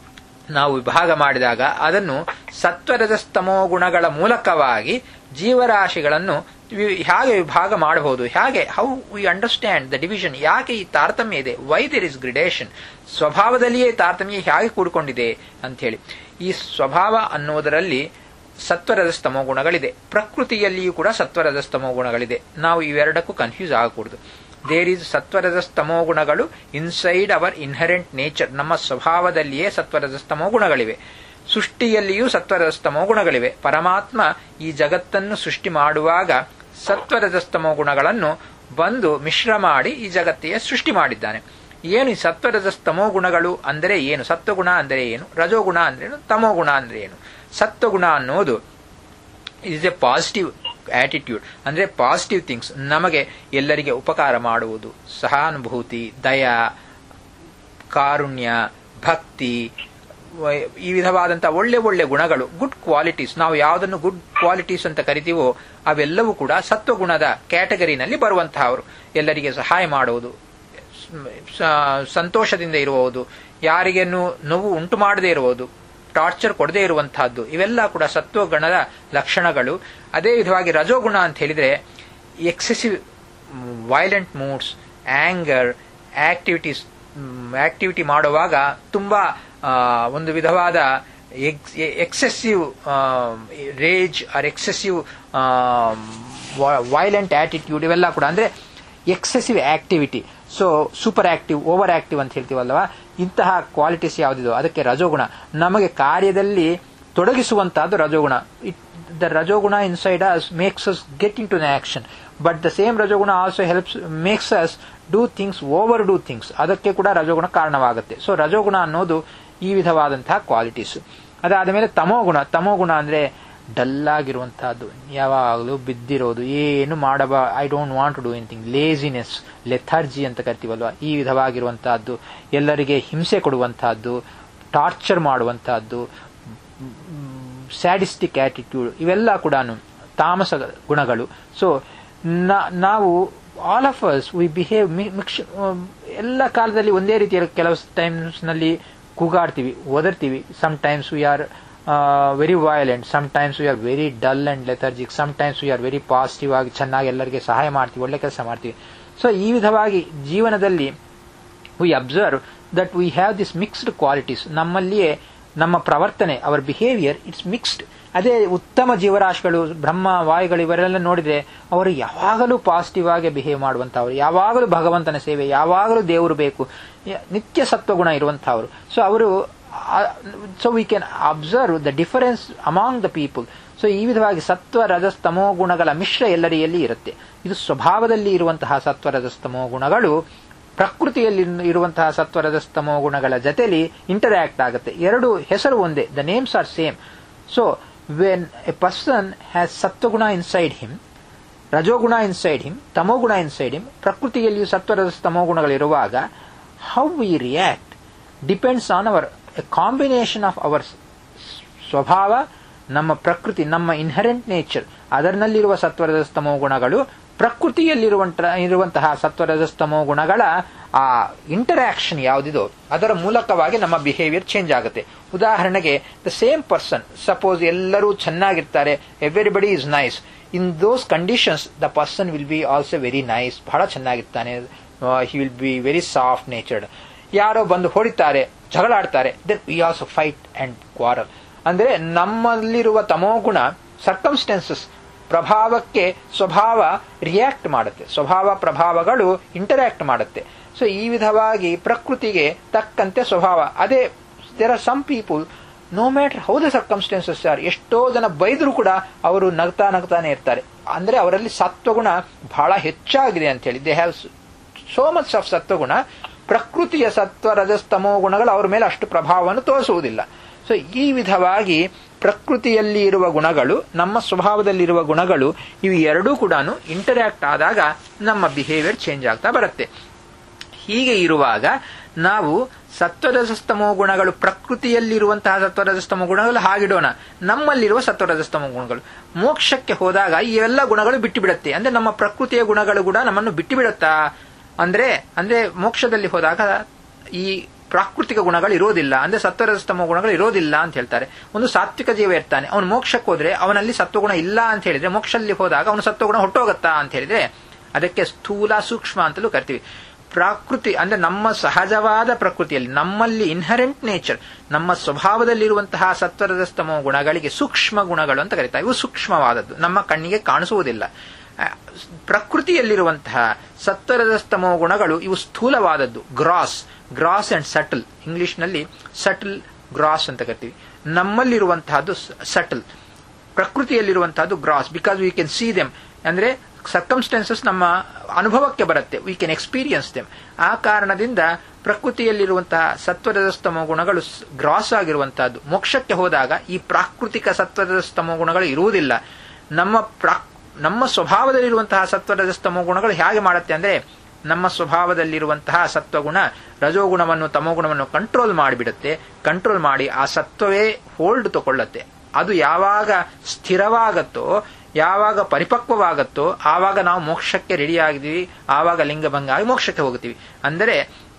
ನಾವು ವಿಭಾಗ ಮಾಡಿದಾಗ ಅದನ್ನು ಸತ್ವರಜಸ್ತಮೋ ಗುಣಗಳ ಮೂಲಕವಾಗಿ ಜೀವರಾಶಿಗಳನ್ನು ವಿ- ಹೇಗೆ ವಿಭಾಗ ಮಾಡಬಹುದು ಹೇಗೆ how we understand the division ಯಾಕೆ ಈ ತಾರತಮ್ಯ ಇದೆ ವೈ ದೇರ್ ಇಸ್ ಗ್ರಿಡೇಷನ್ ಸ್ವಭಾವದಲ್ಲಿಯೇ ತಾರತಮ್ಯ ಹೇಗೆ ಕೂಡಿಕೊಂಡಿದೆ ಅಂಥೇಳಿ ಈ ಸ್ವಭಾವ ಅನ್ನುವುದರಲ್ಲಿ ಸತ್ವರಜಸ್ತಮೋ ಗುಣಗಳಿದೆ ಪ್ರಕೃತಿಯಲ್ಲಿಯೂ ಕೂಡ ಸತ್ವರಜಸ್ತಮೋ ಗುಣಗಳಿದೆ ನಾವು ಇವೆರಡಕ್ಕೂ ಕನ್ಫ್ಯೂಸ್ ಆಗಕೂಡದು ದೇರ್ ಈಸ್ ಸತ್ವರಜಸ್ತಮೋ ಗುಣಗಳು ಇನ್ಸೈಡ್ ಅವರ್ ಇನ್ಹರೆಂಟ್ ನೇಚರ್ ನಮ್ಮ ಸ್ವಭಾವದಲ್ಲಿಯೇ ಸತ್ವರಜಸ್ತಮೋ ಗುಣಗಳಿವೆ ಸೃಷ್ಟಿಯಲ್ಲಿಯೂ ಸತ್ವರಜಸ್ತಮೋ ಗುಣಗಳಿವೆ ಪರಮಾತ್ಮ ಈ ಜಗತ್ತನ್ನು ಸೃಷ್ಟಿ ಮಾಡುವಾಗ ಸತ್ವರಜಸ್ತಮೋ ಗುಣಗಳನ್ನು ಬಂದು ಮಿಶ್ರ ಮಾಡಿ ಈ ಜಗತ್ತಿಗೆ ಸೃಷ್ಟಿ ಮಾಡಿದ್ದಾನೆ ಏನು ಈ ಸತ್ವರಜಸ್ತಮೋ ಗುಣಗಳು ಅಂದರೆ ಏನು ಸತ್ವಗುಣ ಅಂದರೆ ಏನು ರಜೋಗುಣ ಅಂದ್ರೆ ಏನು ತಮೋಗುಣ ಅಂದ್ರೆ ಏನು ಸತ್ವಗುಣ ಅನ್ನೋದು ಇಸ್ ಎ ಪಾಸಿಟಿವ್ ಆಟಿಟ್ಯೂಡ್ ಅಂದ್ರೆ ಪಾಸಿಟಿವ್ ಥಿಂಗ್ಸ್ ನಮಗೆ ಎಲ್ಲರಿಗೆ ಉಪಕಾರ ಮಾಡುವುದು ಸಹಾನುಭೂತಿ ದಯ ಕಾರುಣ್ಯ ಭಕ್ತಿ ವ- ಈ ವಿಧವಾದಂತಹ ಒಳ್ಳೆ ಒಳ್ಳೆ ಗುಣಗಳು ಗುಡ್ ಕ್ವಾಲಿಟೀಸ್ ನಾವು ಯಾವುದನ್ನು ಗುಡ್ ಕ್ವಾಲಿಟೀಸ್ ಅಂತ ಕರಿತೀವೋ ಅವೆಲ್ಲವೂ ಕೂಡ ಸತ್ವಗುಣದ ಕ್ಯಾಟಗರಿನಲ್ಲಿ ಬರುವಂತಹವರು ಎಲ್ಲರಿಗೆ ಸಹಾಯ ಮಾಡುವುದು ಸ- ಸಂತೋಷದಿಂದ ಇರುವುದು ಯಾರಿಗೇನು ನೋವು ಉಂಟು ಮಾಡದೇ ಇರುವುದು ಟಾರ್ಚರ್ ಕೊಡದೇ ಇರುವಂತಹದ್ದು ಇವೆಲ್ಲ ಕೂಡ ಸತ್ವಗುಣದ ಲಕ್ಷಣಗಳು ಅದೇ ವಿಧವಾಗಿ ರಜೋಗುಣ ಅಂತ ಹೇಳಿದ್ರೆ excessive violent moods anger activities activity ಮಾಡುವಾಗ ತುಂಬಾ ಆ, ಒಂದು ವಿಧವಾದ excessive rage or excessive violent attitude ಇವೆಲ್ಲ ಕೂಡ ಅಂದ್ರೆ excessive activity so super active over active ಅಂತ ಹೇಳ್ತೀವಲ್ವಾ ಇಂತಹ ಕ್ವಾಲಿಟೀಸ್ ಯಾವುದಿದೋ ಅದಕ್ಕೆ ರಜೋಗುಣ ನಮಗೆ ಕಾರ್ಯದಲ್ಲಿ ತೊಡಗಿಸುವಂತಹದ್ದು ರಜೋಗುಣ ಇಟ್ ದ ರಜೋಗುಣ inside us makes us get into the action but the same ರಜೋಗುಣ also helps makes us do things over do things ಅದಕ್ಕೆ ಕೂಡ ರಜೋಗುಣ ಕಾರಣವಾಗುತ್ತೆ ಸೊ ರಜೋಗುಣ ಅನ್ನೋದು ಈ ವಿಧವಾದಂತಹ ಕ್ವಾಲಿಟೀಸ್ ಅದಾದ ಮೇಲೆ ತಮೋಗುಣ ತಮೋಗುಣ ಅಂದ್ರೆ ಡಲ್ ಆಗಿರುವಂತಹದ್ದು ಯಾವಾಗಲೂ ಬಿದ್ದಿರೋದು ಏನು ಮಾಡಬ I don't want to do anything laziness lethargy ಅಂತ ಕರಿತೀವಲ್ವಾ ಈ ವಿಧವಾಗಿರುವಂತಹದ್ದು ಎಲ್ಲರಿಗೆ ಹಿಂಸೆ ಕೊಡುವಂತಹದ್ದು ಟಾರ್ಚರ್ ಮಾಡುವಂತಹದ್ದು ಸ್ಯಾಡಿಸ್ಟಿಕ್ ಆಟಿಟ್ಯೂಡ್ ಇವೆಲ್ಲ ಕೂಡ ತಾಮಸ ಗುಣಗಳು ಸೊ ನಾವು all of us we behave mix ಎಲ್ಲ ಕಾಲದಲ್ಲಿ ಒಂದೇ ರೀತಿಯ ಕೆಲವು ಟೈಮ್ಸ್ ನಲ್ಲಿ ಕೂಗಾಡ್ತೀವಿ ಒದರ್ತೀವಿ sometimes we are very violent sometimes we are very dull and lethargic sometimes we are very positive ಆಗಿ ಚೆನ್ನಾಗಿ ಎಲ್ಲರಿಗೆ ಸಹಾಯ ಮಾಡ್ತೀವಿ ಒಳ್ಳೆ ಕೆಲಸ ಮಾಡ್ತೀವಿ ಸೊ ಈ ವಿಧವಾಗಿ ಜೀವನದಲ್ಲಿ we observe that we have this mixed qualities ನಮ್ಮಲ್ಲಿಯೇ ನಮ್ಮ ಪ್ರವರ್ತನೆ ಅವರ್ ಬಿಹೇವಿಯರ್ ಇಟ್ಸ್ ಮಿಕ್ಸ್ಡ್ ಅದೇ ಉತ್ತಮ ಜೀವರಾಶಿಗಳು ಬ್ರಹ್ಮ ವಾಯುಗಳು ಇವರೆಲ್ಲ ನೋಡಿದ್ರೆ ಅವರು ಯಾವಾಗಲೂ ಪಾಸಿಟಿವ್ ಆಗಿ ಬಿಹೇವ್ ಮಾಡುವಂತಹವರು ಯಾವಾಗಲೂ ಭಗವಂತನ ಸೇವೆ ಯಾವಾಗಲೂ ದೇವರು ಬೇಕು ಯ- ನಿತ್ಯ ಸತ್ವಗುಣ ಇರುವಂತಹವರು ಸೊ ಅವರು so we can observe the difference among the people so ಈ ವಿಧವಾಗಿ ಸತ್ವ ರಜಸ್ತಮೋ ಗುಣಗಳ ಮಿಶ್ರ ಎಲ್ಲರಿಯಲ್ಲಿ ಇರುತ್ತೆ ಇದು ಸ್ವಭಾವದಲ್ಲಿ ಇರುವಂತಹ ಸತ್ವ ರಜಸ್ತಮೋ ಗುಣಗಳು ಪ್ರಕೃತಿಯಲ್ಲಿ ಇರುವಂತಹ ಸತ್ವರಜಸ್ತಮೋ ಗುಣಗಳ ಜೊತೆಲಿ ಇಂಟರಾಕ್ಟ್ ಆಗುತ್ತೆ ಎರಡು ಹೆಸರು ಒಂದೇ the names are same so when a person has ಸತ್ವಗುಣ ಇನ್ಸೈಡ್ ಹಿಮ್ ರಜೋಗುಣ ಇನ್ಸೈಡ್ ಹಿಮ್ ತಮೋಗುಣ ಇನ್ಸೈಡ್ ಹಿಮ್ ಪ್ರಕೃತಿಯಲ್ಲಿಯೂ ಸತ್ವರಜಸ್ತಮೋ ಗುಣಗಳಿರುವಾಗ how we react depends on our a combination of our ಸ್ವಭಾವ ನಮ್ಮ ಪ್ರಕೃತಿ ನಮ್ಮ ಇನ್ಹರೆಂಟ್ ನೇಚರ್ ಅದರಲ್ಲಿರುವ ಸತ್ವರಜಸ್ತಮೋ ಗುಣಗಳು ಪ್ರಕೃತಿಯಲ್ಲಿರುವಂತ ಇರುವಂತಹ ಸತ್ವರಜಸ್ತಮೋ ಗುಣಗಳ ಆ ಇಂಟರಾಕ್ಷನ್ ಯಾವುದಿದೋ ಅದರ ಮೂಲಕವಾಗಿ ನಮ್ಮ ಬಿಹೇವಿಯರ್ ಚೇಂಜ್ ಆಗುತ್ತೆ ಉದಾಹರಣೆಗೆ ದ ಸೇಮ್ ಪರ್ಸನ್ ಸಪೋಸ್ ಎಲ್ಲರೂ ಚೆನ್ನಾಗಿರ್ತಾರೆ everybody is nice in those conditions the person will be also very nice ಬಹಳ ಚೆನ್ನಾಗಿರ್ತಾನೆ he will be very soft natured ಯಾರೋ ಬಂದು ಹೊಡಿತಾರೆ ಜಗಳಾಡ್ತಾರೆ then we also fight and quarrel ಅಂದ್ರೆ ನಮ್ಮಲ್ಲಿರುವ ತಮೋಗುಣ ಸರ್ಕಮ್ಸ್ಟೆನ್ಸಸ್ ಪ್ರಭಾವಕ್ಕೆ ಸ್ವಭಾವ ರಿಯಾಕ್ಟ್ ಮಾಡುತ್ತೆ ಸ್ವಭಾವ ಪ್ರಭಾವಗಳು ಇಂಟರಾಕ್ಟ್ ಮಾಡುತ್ತೆ ಸೊ ಈ ವಿಧವಾಗಿ ಪ್ರಕೃತಿಗೆ ತಕ್ಕಂತೆ ಸ್ವಭಾವ ಅದೇ there are some people no matter how the circumstances are ಎಷ್ಟೋ ಜನ ಬೈದ್ರು ಕೂಡ ಅವರು ನಗ್ತಾ ನಗ್ತಾನೆ ಇರ್ತಾರೆ ಅಂದ್ರೆ ಅವರಲ್ಲಿ ಸತ್ವಗುಣ ಬಹಳ ಹೆಚ್ಚಾಗಿದೆ ಅಂತ ಹೇಳಿ they have so much of ಸತ್ವಗುಣ ಪ್ರಕೃತಿಯ ಸತ್ವ ರಜಸ್ತಮೋ ಗುಣಗಳು ಅವ್ರ ಮೇಲೆ ಅಷ್ಟು ಪ್ರಭಾವವನ್ನು ತೋರಿಸುವುದಿಲ್ಲ ಸೊ ಈ ವಿಧವಾಗಿ ಪ್ರಕೃತಿಯಲ್ಲಿ ಇರುವ ಗುಣಗಳು ನಮ್ಮ ಸ್ವಭಾವದಲ್ಲಿರುವ ಗುಣಗಳು ಇವು ಎರಡೂ ಕೂಡ ಇಂಟರಾಕ್ಟ್ ಆದಾಗ ನಮ್ಮ ಬಿಹೇವಿಯರ್ ಚೇಂಜ್ ಆಗ್ತಾ ಬರುತ್ತೆ ಹೀಗೆ ಇರುವಾಗ ನಾವು ಸತ್ವರಜಸ್ತಮೋ ಗುಣಗಳು ಪ್ರಕೃತಿಯಲ್ಲಿರುವಂತಹ ಸತ್ವರಜಸ್ತಮೋ ಗುಣಗಳು ಹಾಗಿಡೋಣ ನಮ್ಮಲ್ಲಿರುವ ಸತ್ವರಜಸ್ತಮೋ ಗುಣಗಳು ಮೋಕ್ಷಕ್ಕೆ ಹೋದಾಗ ಈ ಎಲ್ಲ ಗುಣಗಳು ಬಿಟ್ಟು ಬಿಡುತ್ತೆ ಅಂದ್ರೆ ನಮ್ಮ ಪ್ರಕೃತಿಯ ಗುಣಗಳು ಕೂಡ ನಮ್ಮನ್ನು ಬಿಟ್ಟು ಬಿಡುತ್ತಾ ಅಂದ್ರೆ ಅಂದ್ರೆ ಮೋಕ್ಷದಲ್ಲಿ ಹೋದಾಗ ಈ ಪ್ರಾಕೃತಿಕ ಗುಣಗಳು ಇರೋದಿಲ್ಲ ಅಂದ್ರೆ ಸತ್ವರಜಸ್ತಮ ಗುಣಗಳು ಇರೋದಿಲ್ಲ ಅಂತ ಹೇಳ್ತಾರೆ ಒಂದು ಸಾತ್ವಿಕ ಜೀವ ಇರ್ತಾನೆ ಅವನು ಮೋಕ್ಷಕ್ಕೆ ಹೋದ್ರೆ ಅವನಲ್ಲಿ ಸತ್ವಗುಣ ಇಲ್ಲ ಅಂತ ಹೇಳಿದ್ರೆ ಮೋಕ್ಷದಲ್ಲಿ ಹೋದಾಗ ಅವನು ಸತ್ವಗುಣ ಹೊಟ್ಟೋಗತ್ತಾ ಅಂತ ಹೇಳಿದ್ರೆ ಅದಕ್ಕೆ ಸ್ಥೂಲ ಸೂಕ್ಷ್ಮ ಅಂತಲೂ ಕರಿತೀವಿ ಪ್ರಾಕೃತಿ ಅಂದ್ರೆ ನಮ್ಮ ಸಹಜವಾದ ಪ್ರಕೃತಿಯಲ್ಲಿ ನಮ್ಮಲ್ಲಿ ಇನ್ಹರೆಂಟ್ ನೇಚರ್ ನಮ್ಮ ಸ್ವಭಾವದಲ್ಲಿರುವಂತಹ ಸತ್ವರಜಸ್ತಮೋ ಗುಣಗಳಿಗೆ ಸೂಕ್ಷ್ಮ ಗುಣಗಳು ಅಂತ ಕರೀತಾರೆ ಇವು ಸೂಕ್ಷ್ಮವಾದದ್ದು ನಮ್ಮ ಕಣ್ಣಿಗೆ ಕಾಣಿಸುವುದಿಲ್ಲ ಪ್ರಕೃತಿಯಲ್ಲಿರುವಂತಹ ಸತ್ವರಜಸ್ತಮೋ ಗುಣಗಳು ಇವು ಸ್ಥೂಲವಾದದ್ದು ಗ್ರಾಸ್ ಗ್ರಾಸ್ ಅಂಡ್ ಸಟಲ್ ಇಂಗ್ಲಿಷ್ನಲ್ಲಿ ಸಟಲ್ ಗ್ರಾಸ್ ಅಂತ ಕರಿತೀವಿ ನಮ್ಮಲ್ಲಿರುವಂತಹದ್ದು ಸಟಲ್ ಪ್ರಕೃತಿಯಲ್ಲಿರುವಂತಹದ್ದು gross because we can see them ಅಂದ್ರೆ ಸರ್ಕಮ್ಸ್ಟೆನ್ಸಸ್ ನಮ್ಮ ಅನುಭವಕ್ಕೆ ಬರುತ್ತೆ ವಿ ಕ್ಯಾನ್ ಎಕ್ಸ್ಪೀರಿಯನ್ಸ್ ದೆಮ್ ಆ ಕಾರಣದಿಂದ ಪ್ರಕೃತಿಯಲ್ಲಿರುವಂತಹ ಸತ್ವರಜಸ್ತಮೋ ಗುಣಗಳು ಗ್ರಾಸ್ ಆಗಿರುವಂತಹದ್ದು ಮೋಕ್ಷಕ್ಕೆ ಹೋದಾಗ ಈ ಪ್ರಾಕೃತಿಕ ಸತ್ವರಜಸ್ತಮೋ ಗುಣಗಳು ಇರುವುದಿಲ್ಲ ನಮ್ಮ ಪ್ರಾಕ್ ನಮ್ಮ ಸ್ವಭಾವದಲ್ಲಿರುವಂತಹ ಸತ್ವರಜಸ್ತಮೋ ಗುಣಗಳು ಹೇಗೆ ಮಾಡುತ್ತೆ ಅಂದ್ರೆ ನಮ್ಮ ಸ್ವಭಾವದಲ್ಲಿರುವಂತಹ ಸತ್ವಗುಣ ರಜೋಗುಣವನ್ನು ತಮೋಗುಣವನ್ನು ಕಂಟ್ರೋಲ್ ಮಾಡಿಬಿಡುತ್ತೆ ಕಂಟ್ರೋಲ್ ಮಾಡಿ ಆ ಸತ್ವವೇ ಹೋಲ್ಡ್ ತಗೊಳ್ಳತ್ತೆ ಅದು ಯಾವಾಗ ಸ್ಥಿರವಾಗತ್ತೋ ಯಾವಾಗ ಪರಿಪಕ್ವವಾಗತ್ತೋ ಆವಾಗ ನಾವು ಮೋಕ್ಷಕ್ಕೆ ರೆಡಿ ಆಗಿದ್ದೀವಿ ಆವಾಗ ಲಿಂಗಭಂಗ ಆಗಿ ಮೋಕ್ಷಕ್ಕೆ ಹೋಗ್ತೀವಿ ಅಂದರೆ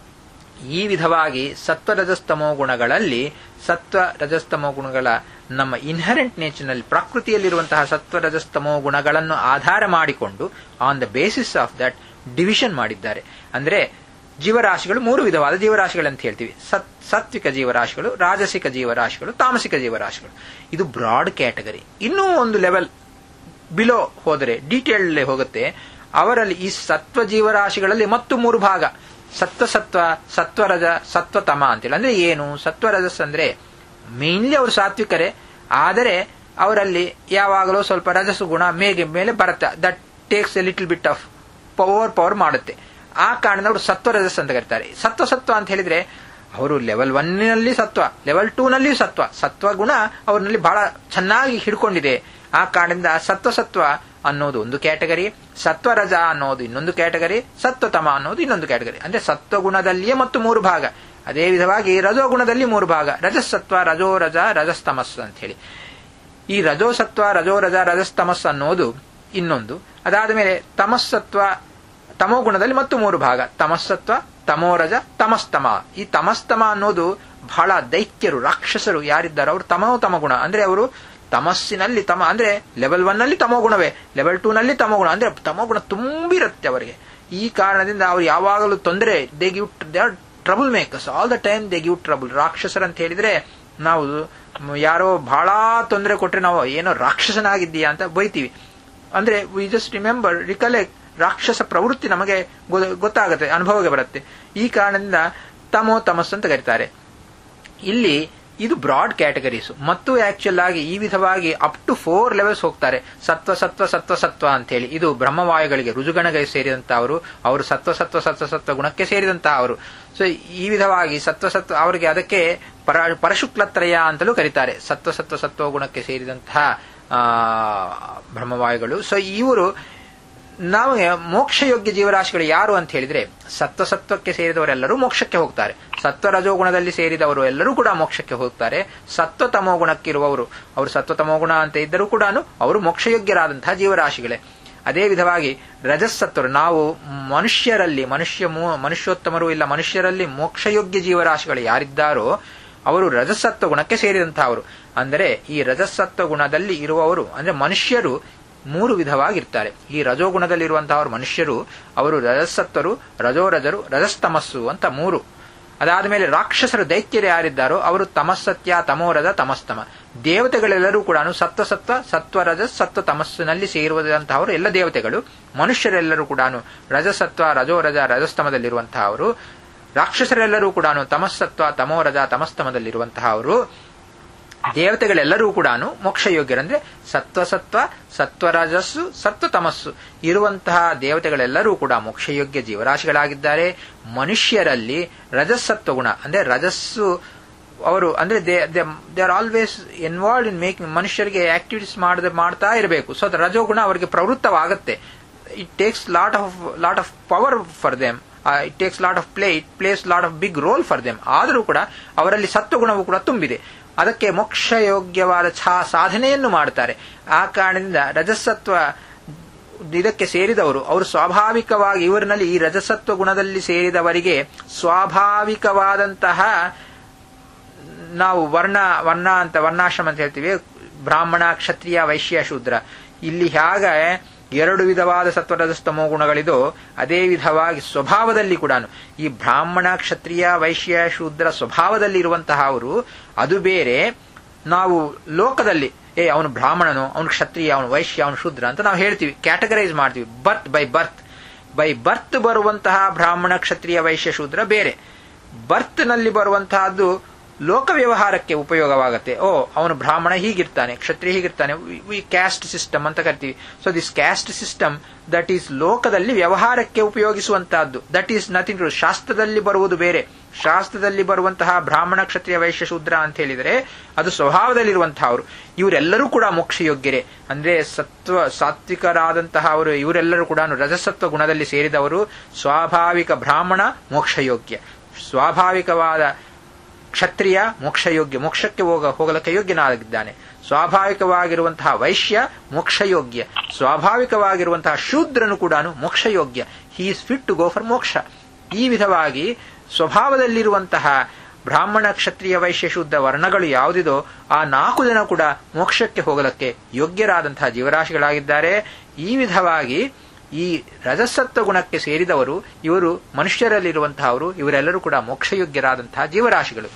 ಈ ವಿಧವಾಗಿ ಸತ್ವರಜಸ್ತಮೋ ಗುಣಗಳಲ್ಲಿ ಸತ್ವ ರಜಸ್ತಮೋ ಗುಣಗಳ ನಮ್ಮ ಇನ್ಹರೆಂಟ್ ನೇಚರ್ನಲ್ಲಿ ಪ್ರಕೃತಿಯಲ್ಲಿರುವಂತಹ ಸತ್ವರಜಸ್ತಮೋ ಗುಣಗಳನ್ನು ಆಧಾರ ಮಾಡಿಕೊಂಡು on the basis of that division ಮಾಡಿದ್ದಾರೆ ಅಂದ್ರೆ ಜೀವರಾಶಿಗಳು ಮೂರು ವಿಧವಾದ ಜೀವರಾಶಿಗಳು ಅಂತ ಹೇಳ್ತೀವಿ ಸತ್ ಸಾತ್ವಿಕ ಜೀವರಾಶಿಗಳು ರಾಜಸಿಕ ಜೀವರಾಶಿಗಳು ತಾಮಸಿಕ ಜೀವರಾಶಿಗಳು ಇದು ಬ್ರಾಡ್ ಕ್ಯಾಟಗರಿ ಇನ್ನೂ ಒಂದು ಲೆವೆಲ್ ಬಿಲೋ ಹೋದರೆ ಡೀಟೇಲ್ ಹೋಗುತ್ತೆ ಅವರಲ್ಲಿ ಈ ಸತ್ವ ಜೀವರಾಶಿಗಳಲ್ಲಿ ಮತ್ತು ಮೂರು ಭಾಗ ಸತ್ವ ಸತ್ವ ಸತ್ವರಜ ಸತ್ವತಮ ಅಂತೇಳಿ ಅಂದ್ರೆ ಏನು ಸತ್ವರಜಸ್ ಅಂದ್ರೆ ಮೇನ್ಲಿ ಅವರು ಸಾತ್ವಿಕರೇ ಆದರೆ ಅವರಲ್ಲಿ ಯಾವಾಗಲೂ ಸ್ವಲ್ಪ ರಜಸ್ಸು ಗುಣ ಮೇಗೆ ಮೇಲೆ ಬರುತ್ತೆ that takes a little bit of power power ಮಾಡುತ್ತೆ ಆ ಕಾರಣದ ಅವರು ಸತ್ವರಜಸ್ ಅಂತ ಕರೀತಾರೆ ಸತ್ವ ಸತ್ವ ಅಂತ ಹೇಳಿದ್ರೆ ಅವರು ಲೆವೆಲ್ ಒನ್ನಲ್ಲಿ ಸತ್ವ ಲೆವೆಲ್ ಟೂ ನಲ್ಲಿ ಸತ್ವ ಸತ್ವ ಗುಣ ಅವ್ರಲ್ಲಿ ಬಹಳ ಚೆನ್ನಾಗಿ ಹಿಡ್ಕೊಂಡಿದೆ ಆ ಕಾರಣದಿಂದ ಸತ್ವ ಸತ್ವ ಅನ್ನೋದು ಒಂದು ಕ್ಯಾಟಗರಿ ಸತ್ವರಜ ಅನ್ನೋದು ಇನ್ನೊಂದು ಕ್ಯಾಟಗರಿ ಸತ್ವತಮ ಅನ್ನೋದು ಇನ್ನೊಂದು ಕ್ಯಾಟಗರಿ ಅಂದ್ರೆ ಸತ್ವಗುಣದಲ್ಲಿಯೇ ಮತ್ತು ಮೂರು ಭಾಗ ಅದೇ ವಿಧವಾಗಿ ರಜೋಗುಣದಲ್ಲಿ ಮೂರು ಭಾಗ ರಜಸತ್ವ ರಜೋ ರಜ ರಜಸ್ತಮಸ್ ಅಂತ ಹೇಳಿ ಈ ರಜೋಸತ್ವ ರಜೋ ರಜ ರಜಸ್ತಮಸ್ ಅನ್ನೋದು ಇನ್ನೊಂದು ಅದಾದ ಮೇಲೆ ತಮಸ್ಸತ್ವ ತಮೋಗುಣದಲ್ಲಿ ಮತ್ತು ಮೂರು ಭಾಗ ತಮಸ್ಸತ್ವ ತಮೋರಜ ತಮಸ್ತಮ ಈ ತಮಸ್ತಮ ಅನ್ನೋದು ಬಹಳ ದೈತ್ಯರು ರಾಕ್ಷಸರು ಯಾರಿದ್ದಾರೋ ಅವರು ತಮೋ ತಮಗುಣ ಅಂದ್ರೆ ಅವರು ತಮಸ್ಸಿನಲ್ಲಿ ತಮ ಅಂದ್ರೆ ಲೆವೆಲ್ ಒನ್ ನಲ್ಲಿ ತಮೋಗುಣವೇ ಲೆವೆಲ್ ಟೂ ನಲ್ಲಿ ತಮೋಗುಣ ಅಂದ್ರೆ ತಮೋಗುಣ ತುಂಬಿರುತ್ತೆ ಅವರಿಗೆ ಈ ಕಾರಣದಿಂದ ಅವರು ಯಾವಾಗಲೂ ತೊಂದರೆ they give they are trouble makers all the time they give trouble ರಾಕ್ಷಸರು ಅಂತ ಹೇಳಿದ್ರೆ ನಾವು ಯಾರೋ ಬಹಳ ತೊಂದರೆ ಕೊಟ್ರೆ ನಾವು ಏನೋ ರಾಕ್ಷಸನಾಗಿದ್ದೀಯಾ ಅಂತ ಬೈತೀವಿ ಅಂದ್ರೆ ವಿ ಜಸ್ಟ್ ರಿಮೆಂಬರ್ ರಿಕಲೆಕ್ಟ್ ರಾಕ್ಷಸ ಪ್ರವೃತ್ತಿ ನಮಗೆ ಗೊತ್ತಾಗುತ್ತೆ ಅನುಭವಕ್ಕೆ ಬರುತ್ತೆ ಈ ಕಾರಣದಿಂದ ತಮೋ ತಮಸ್ ಅಂತ ಕರೀತಾರೆ ಇಲ್ಲಿ ಇದು ಬ್ರಾಡ್ ಕ್ಯಾಟಗರೀಸ್ ಮತ್ತು ಆಕ್ಚುಲ್ ಆಗಿ ಈ ವಿಧವಾಗಿ ಅಪ್ ಟು ಫೋರ್ ಲೆವೆಲ್ಸ್ ಹೋಗ್ತಾರೆ ಸತ್ವ ಸತ್ವ ಸತ್ವ ಸತ್ವ ಅಂತ ಹೇಳಿ ಇದು ಬ್ರಹ್ಮವಾಯುಗಳಿಗೆ ರುಜುಗಣಗೆ ಸೇರಿದಂತ ಅವರು ಅವರು ಸತ್ವ ಸತ್ವ ಸತ್ವ ಸತ್ವ ಗುಣಕ್ಕೆ ಸೇರಿದಂತ ಅವರು ಸೊ ಈ ವಿಧವಾಗಿ ಸತ್ವ ಸತ್ವ ಅವರಿಗೆ ಅದಕ್ಕೆ ಪರ ಪರಶುಕ್ಲತ್ರಯ ಅಂತಲೂ ಕರೀತಾರೆ ಸತ್ವ ಸತ್ವ ಸತ್ವ ಗುಣಕ್ಕೆ ಸೇರಿದಂತಹ ಆ ಬ್ರಹ್ಮವಾಯುಗಳು ಸೊ ಇವರು ನಮಗೆ ಮೋಕ್ಷಯೋಗ್ಯ ಜೀವರಾಶಿಗಳು ಯಾರು ಅಂತ ಹೇಳಿದ್ರೆ ಸತ್ವ ಸತ್ವಕ್ಕೆ ಸೇರಿದವರೆಲ್ಲರೂ ಮೋಕ್ಷಕ್ಕೆ ಹೋಗ್ತಾರೆ ಸತ್ವ ರಜೋಗುಣದಲ್ಲಿ ಸೇರಿದವರು ಎಲ್ಲರೂ ಕೂಡ ಮೋಕ್ಷಕ್ಕೆ ಹೋಗ್ತಾರೆ ಸತ್ವ ತಮೋ ಗುಣಕ್ಕಿರುವವರು ಅವರು ಸತ್ವ ತಮೋ ಗುಣ ಅಂತ ಇದ್ದರೂ ಕೂಡ ಅವರು ಮೋಕ್ಷಯೋಗ್ಯರಾದಂತಹ ಜೀವರಾಶಿಗಳೇ ಅದೇ ವಿಧವಾಗಿ ರಜಸ್ಸತ್ವರು ನಾವು ಮನುಷ್ಯರಲ್ಲಿ ಮನುಷ್ಯ ಮನುಷ್ಯೋತ್ತಮರು ಇಲ್ಲ ಮನುಷ್ಯರಲ್ಲಿ ಮೋಕ್ಷಯೋಗ್ಯ ಜೀವರಾಶಿಗಳು ಯಾರಿದ್ದಾರೋ ಅವರು ರಜಸತ್ವ ಗುಣಕ್ಕೆ ಸೇರಿದಂತಹವರು ಅಂದರೆ ಈ ರಜಸತ್ವ ಗುಣದಲ್ಲಿ ಇರುವವರು ಅಂದ್ರೆ ಮನುಷ್ಯರು ಮೂರು ವಿಧವಾಗಿರ್ತಾರೆ ಈ ರಜೋಗುಣದಲ್ಲಿರುವಂತಹವರು ಮನುಷ್ಯರು ಅವರು ರಜಸತ್ವರು ರಜೋರಜರು ರಜಸ್ತಮಸ್ಸು ಅಂತ ಮೂರು ಅದಾದ ಮೇಲೆ ರಾಕ್ಷಸರು ದೈತ್ಯರು ಯಾರಿದ್ದಾರೋ ಅವರು ತಮಸ್ಸತ್ಯ ತಮೋರಜ ತಮಸ್ತಮ ದೇವತೆಗಳೆಲ್ಲರೂ ಕೂಡ ಸತ್ವಸತ್ವ ಸತ್ವರಜ ಸತ್ವ ತಮಸ್ಸಿನಲ್ಲಿ ಸೇರುವಂತಹವರು ಎಲ್ಲ ದೇವತೆಗಳು ಮನುಷ್ಯರೆಲ್ಲರೂ ಕೂಡ ರಜಸತ್ವ ರಜೋರಜ ರಜಸ್ತಮದಲ್ಲಿರುವಂತಹ ಅವರು ರಾಕ್ಷಸರೆಲ್ಲರೂ ಕೂಡ ತಮಸ್ಸತ್ವ ತಮೋರಜ ತಮಸ್ತಮದಲ್ಲಿರುವಂತಹ ಅವರು ದೇವತೆಗಳೆಲ್ಲರೂ ಕೂಡ ಮೋಕ್ಷಯೋಗ್ಯರಂದ್ರೆ ಸತ್ವಸತ್ವ ಸತ್ವರಜಸ್ಸು ಸತ್ವ ತಮಸ್ಸು ಇರುವಂತಹ ದೇವತೆಗಳೆಲ್ಲರೂ ಕೂಡ ಮೋಕ್ಷಯೋಗ್ಯ ಜೀವರಾಶಿಗಳಾಗಿದ್ದಾರೆ ಮನುಷ್ಯರಲ್ಲಿ ರಜಸತ್ವ ಗುಣ ಅಂದ್ರೆ ರಜಸ್ಸು ಅವರು ಅಂದ್ರೆ they they are always involve in making ಮನುಷ್ಯರಿಗೆ ಆಕ್ಟಿವಿಟೀಸ್ ಮಾಡದೆ ಮಾಡ್ತಾ ಇರಬೇಕು ಸೊ ರಜೋಗುಣ ಅವರಿಗೆ ಪ್ರವೃತ್ತವಾಗುತ್ತೆ it takes lot of lot of power for them it takes lot of play it plays lot of big role for them ಆದರೂ ಕೂಡ ಅವರಲ್ಲಿ ಸತ್ವಗುಣವು ಕೂಡ ತುಂಬಿದೆ ಅದಕ್ಕೆ ಮೋಕ್ಷಯೋಗ್ಯವಾದ ಛಾ ಸಾಧನೆಯನ್ನು ಮಾಡ್ತಾರೆ ಆ ಕಾರಣದಿಂದ ರಜಸತ್ವ ಇದಕ್ಕೆ ಸೇರಿದವರು ಅವರು ಸ್ವಾಭಾವಿಕವಾಗಿ ಇವರಿನಲ್ಲಿ ಈ ರಜಸತ್ವ ಗುಣದಲ್ಲಿ ಸೇರಿದವರಿಗೆ ಸ್ವಾಭಾವಿಕವಾದಂತಹ ನಾವು ವರ್ಣ ವರ್ಣ ಅಂತ ವರ್ಣಾಶ್ರಮ ಅಂತ ಹೇಳ್ತೀವಿ ಬ್ರಾಹ್ಮಣ ಕ್ಷತ್ರಿಯ ವೈಶ್ಯ ಶೂದ್ರ ಇಲ್ಲಿ ಹೇಗೆ ಎರಡು ವಿಧವಾದ ಸತ್ವರಜಸ್ತಮೋ ಗುಣಗಳಿದೋ ಅದೇ ವಿಧವಾಗಿ ಸ್ವಭಾವದಲ್ಲಿ ಕೂಡ ಈ ಬ್ರಾಹ್ಮಣ ಕ್ಷತ್ರಿಯ ವೈಶ್ಯ ಶೂದ್ರ ಸ್ವಭಾವದಲ್ಲಿ ಇರುವಂತಹ ಅವರು ಅದು ಬೇರೆ ನಾವು ಲೋಕದಲ್ಲಿ ಏ ಅವನು ಬ್ರಾಹ್ಮಣನು ಅವನು ಕ್ಷತ್ರಿಯ ಅವನು ವೈಶ್ಯ ಅವನು ಶೂದ್ರ ಅಂತ ನಾವು ಹೇಳ್ತೀವಿ ಕ್ಯಾಟಗರೈಸ್ ಮಾಡ್ತೀವಿ ಬರ್ತ್ ಬೈ ಬರ್ತ್ ಬೈ ಬರ್ತ್ ಬರುವಂತಹ ಬ್ರಾಹ್ಮಣ ಕ್ಷತ್ರಿಯ ವೈಶ್ಯ ಶೂದ್ರ ಬೇರೆ ಬರ್ತ್ ನಲ್ಲಿ ಬರುವಂತಹದ್ದು ಲೋಕ ವ್ಯವಹಾರಕ್ಕೆ ಉಪಯೋಗವಾಗುತ್ತೆ ಓ ಅವನು ಬ್ರಾಹ್ಮಣ ಹೀಗಿರ್ತಾನೆ ಕ್ಷತ್ರಿಯ ಹೀಗಿರ್ತಾನೆ ವಿ ಕ್ಯಾಸ್ಟ್ ಸಿಸ್ಟಮ್ ಅಂತ ಕರಿತೀವಿ so this caste system that is ಲೋಕದಲ್ಲಿ ವ್ಯವಹಾರಕ್ಕೆ ಉಪಯೋಗಿಸುವಂತಹದ್ದು ದಟ್ ಈಸ್ ನಥಿಂಗ್ ಶಾಸ್ತ್ರದಲ್ಲಿ ಬರುವುದು ಬೇರೆ ಶಾಸ್ತ್ರದಲ್ಲಿ ಬರುವಂತಹ ಬ್ರಾಹ್ಮಣ ಕ್ಷತ್ರಿಯ ವೈಶ್ಯ ಶೂದ್ರ ಅಂತ ಹೇಳಿದರೆ ಅದು ಸ್ವಭಾವದಲ್ಲಿರುವಂತಹವರು ಇವರೆಲ್ಲರೂ ಕೂಡ ಮೋಕ್ಷಯೋಗ್ಯರೇ ಅಂದ್ರೆ ಸತ್ವ ಸಾತ್ವಿಕರಾದಂತಹ ಅವರು ಇವರೆಲ್ಲರೂ ಕೂಡ ರಜಸತ್ವ ಗುಣದಲ್ಲಿ ಸೇರಿದವರು ಸ್ವಾಭಾವಿಕ ಬ್ರಾಹ್ಮಣ ಮೋಕ್ಷಯೋಗ್ಯ ಸ್ವಾಭಾವಿಕವಾದ ಕ್ಷತ್ರಿಯ ಮೋಕ್ಷಯೋಗ್ಯ ಮೋಕ್ಷಕ್ಕೆ ಹೋಗ ಹೋಗಲಕ್ಕೆ ಯೋಗ್ಯನಾಗಿದ್ದಾನೆ ಸ್ವಾಭಾವಿಕವಾಗಿರುವಂತಹ ವೈಶ್ಯ ಮೋಕ್ಷಯೋಗ್ಯ ಸ್ವಾಭಾವಿಕವಾಗಿರುವಂತಹ ಶೂದ್ರನು ಕೂಡ ಮೋಕ್ಷಯೋಗ್ಯ he is fit to go for ಮೋಕ್ಷ ಈ ವಿಧವಾಗಿ ಸ್ವಭಾವದಲ್ಲಿರುವಂತಹ ಬ್ರಾಹ್ಮಣ ಕ್ಷತ್ರಿಯ ವೈಶ್ಯ ಶುದ್ಧ ವರ್ಣಗಳು ಯಾವುದಿದೋ ಆ ನಾಲ್ಕು ಜನ ಕೂಡ ಮೋಕ್ಷಕ್ಕೆ ಹೋಗಲಕ್ಕೆ ಯೋಗ್ಯರಾದಂತಹ ಜೀವರಾಶಿಗಳಾಗಿದ್ದಾರೆ ಈ ವಿಧವಾಗಿ ಈ ರಜಸತ್ವ ಗುಣಕ್ಕೆ ಸೇರಿದವರು ಇವರು ಮನುಷ್ಯರಲ್ಲಿರುವಂತಹವರು ಇವರೆಲ್ಲರೂ ಕೂಡ ಮೋಕ್ಷಯೋಗ್ಯರಾದಂತಹ ಜೀವರಾಶಿಗಳು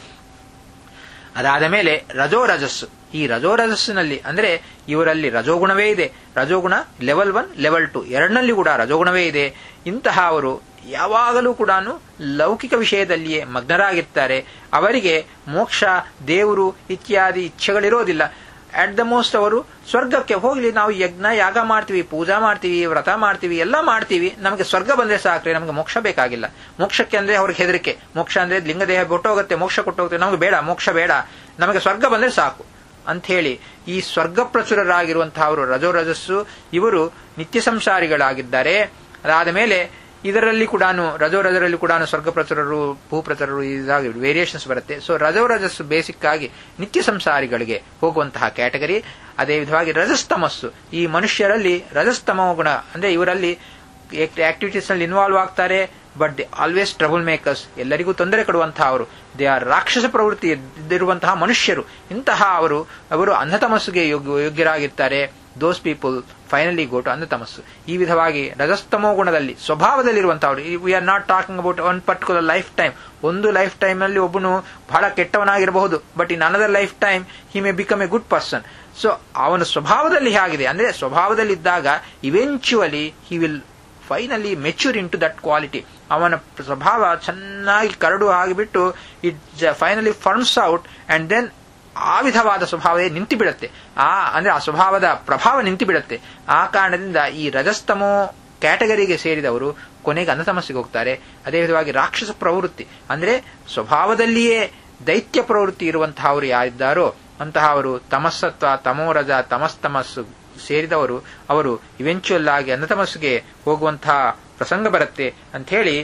ಅದಾದ ಮೇಲೆ ರಜೋರಜಸ್ಸು ಈ ರಜೋರಜಸ್ಸಿನಲ್ಲಿ ಅಂದ್ರೆ ಇವರಲ್ಲಿ ರಜೋಗುಣವೇ ಇದೆ ರಜೋಗುಣ ಲೆವೆಲ್ ಒನ್ ಲೆವೆಲ್ ಟು ಎರಡನಲ್ಲಿ ಕೂಡ ರಜೋಗುಣವೇ ಇದೆ ಇಂತಹ ಅವರು ಯಾವಾಗಲೂ ಕೂಡ ಲೌಕಿಕ ವಿಷಯದಲ್ಲಿಯೇ ಮಗ್ನರಾಗಿರ್ತಾರೆ ಅವರಿಗೆ ಮೋಕ್ಷ ದೇವರು ಇತ್ಯಾದಿ ಇಚ್ಛೆಗಳಿರೋದಿಲ್ಲ ಅಟ್ ದ ಮೋಸ್ಟ್ ಅವರು ಸ್ವರ್ಗಕ್ಕೆ ಹೋಗ್ಲಿ ನಾವು ಯಜ್ಞ ಯಾಗ ಮಾಡ್ತೀವಿ ಪೂಜಾ ಮಾಡ್ತೀವಿ ವ್ರತ ಮಾಡ್ತೀವಿ ಎಲ್ಲ ಮಾಡ್ತೀವಿ ನಮಗೆ ಸ್ವರ್ಗ ಬಂದ್ರೆ ಸಾಕ್ರಿ ನಮಗೆ ಮೋಕ್ಷ ಬೇಕಾಗಿಲ್ಲ ಮೋಕ್ಷಕ್ಕೆ ಅಂದ್ರೆ ಅವ್ರಿಗೆ ಹೆದರಿಕೆ ಮೋಕ್ಷ ಅಂದ್ರೆ ಲಿಂಗದೇಹ ಬಿಟ್ಟೋಗುತ್ತೆ ಮೋಕ್ಷ ಕೊಟ್ಟೋಗುತ್ತೆ ನಮಗೆ ಬೇಡ ಮೋಕ್ಷ ಬೇಡ ನಮಗೆ ಸ್ವರ್ಗ ಬಂದ್ರೆ ಸಾಕು ಅಂತ ಹೇಳಿ ಈ ಸ್ವರ್ಗ ಪ್ರಚುರರಾಗಿರುವಂತಹ ಅವರು ರಜೋರಜಸ್ಸು ಇವರು ನಿತ್ಯ ಸಂಸಾರಿಗಳಾಗಿದ್ದಾರೆ ಅದಾದ ಮೇಲೆ ಇದರಲ್ಲಿ ಕೂಡ ರಜೋರಜರಲ್ಲಿ ಕೂಡ ಸ್ವರ್ಗ ಪ್ರಚುರರು ಭೂಪ್ರಚರರು ಇದಾಗಿ ವೇರಿಯೇಷನ್ಸ್ ಬರುತ್ತೆ ಸೊ ರಜೋರಜಸ್ಸು ಬೇಸಿಕ್ ಆಗಿ ನಿತ್ಯ ಸಂಸಾರಿಗಳಿಗೆ ಹೋಗುವಂತಹ ಕ್ಯಾಟಗರಿ ಅದೇ ವಿಧವಾಗಿ ರಜಸ್ತಮಸ್ಸು ಈ ಮನುಷ್ಯರಲ್ಲಿ ರಜಸ್ತಮ ಗುಣ ಅಂದ್ರೆ ಇವರಲ್ಲಿ ಆಕ್ಟಿವಿಟೀಸ್ ನಲ್ಲಿ ಇನ್ವಾಲ್ವ್ ಆಗ್ತಾರೆ but they always trouble makers ಎಲ್ಲರಿಗೂ ತೊಂದರೆ ಕೊಡುವಂತಹ ಅವರು ದೇ ಆರ್ ರಾಕ್ಷಸ ಪ್ರವೃತ್ತಿ ಇರುವಂತಹ ಮನುಷ್ಯರು ಇಂತಹ ಅವರು ಅವರು ಅಂಧತಮಸ್ಸುಗೆ ಯೋಗ್ಯರಾಗಿರ್ತಾರೆ those people finally go to ಅಂಧತಮಸ್ಸು ಈ ವಿಧವಾಗಿ ರಜಸ್ತಮೋ ಗುಣದಲ್ಲಿ ಸ್ವಭಾವದಲ್ಲಿರುವಂತಹವರು we are not talking about one particular lifetime ಒಂದು ಲೈಫ್ ಟೈಮ್ ನಲ್ಲಿ ಒಬ್ಬನು ಬಹಳ ಕೆಟ್ಟವನಾಗಿರಬಹುದು but in another lifetime he may become a good person so ಅವನ ಸ್ವಭಾವದಲ್ಲಿ ಹೇಗಿದೆ ಅಂದ್ರೆ ಸ್ವಭಾವದಲ್ಲಿದ್ದಾಗ eventually he will finally mature into that quality ಅವನ ಸ್ವಭಾವ ಚೆನ್ನಾಗಿ ಕರಡು ಆಗಿಬಿಟ್ಟು it finally firms out and then ಆ ವಿಧವಾದ ಸ್ವಭಾವವೇ ನಿಂತು ಬಿಡುತ್ತೆ ಆ ಅಂದ್ರೆ ಆ ಸ್ವಭಾವದ ಪ್ರಭಾವ ನಿಂತು ಬಿಡುತ್ತೆ ಆ ಕಾರಣದಿಂದ ಈ ರಜಸ್ತಮೋ ಕ್ಯಾಟಗರಿಗೆ ಸೇರಿದವರು ಕೊನೆಗೆ ಅನ್ನತಮಸ್ಸಿಗೆ ಹೋಗ್ತಾರೆ ಅದೇ ವಿಧವಾಗಿ ರಾಕ್ಷಸ ಪ್ರವೃತ್ತಿ ಅಂದ್ರೆ ಸ್ವಭಾವದಲ್ಲಿಯೇ ದೈತ್ಯ ಪ್ರವೃತ್ತಿ ಇರುವಂತಹವರು ಯಾರಿದ್ದಾರೋ ಅಂತಹ ಅವರು ತಮಸ್ಸತ್ವ ತಮೋರಜ ತಮಸ್ತಮಸ್ಸು ಸೇರಿದವರು ಅವರು ಇವೆಂಚುಯಲ್ ಆಗಿ ಅನ್ನತಮಸ್ಸಿಗೆ ಹೋಗುವಂತಹ ಪ್ರಸಂಗ ಬರುತ್ತೆ ಅಂತ ಹೇಳಿ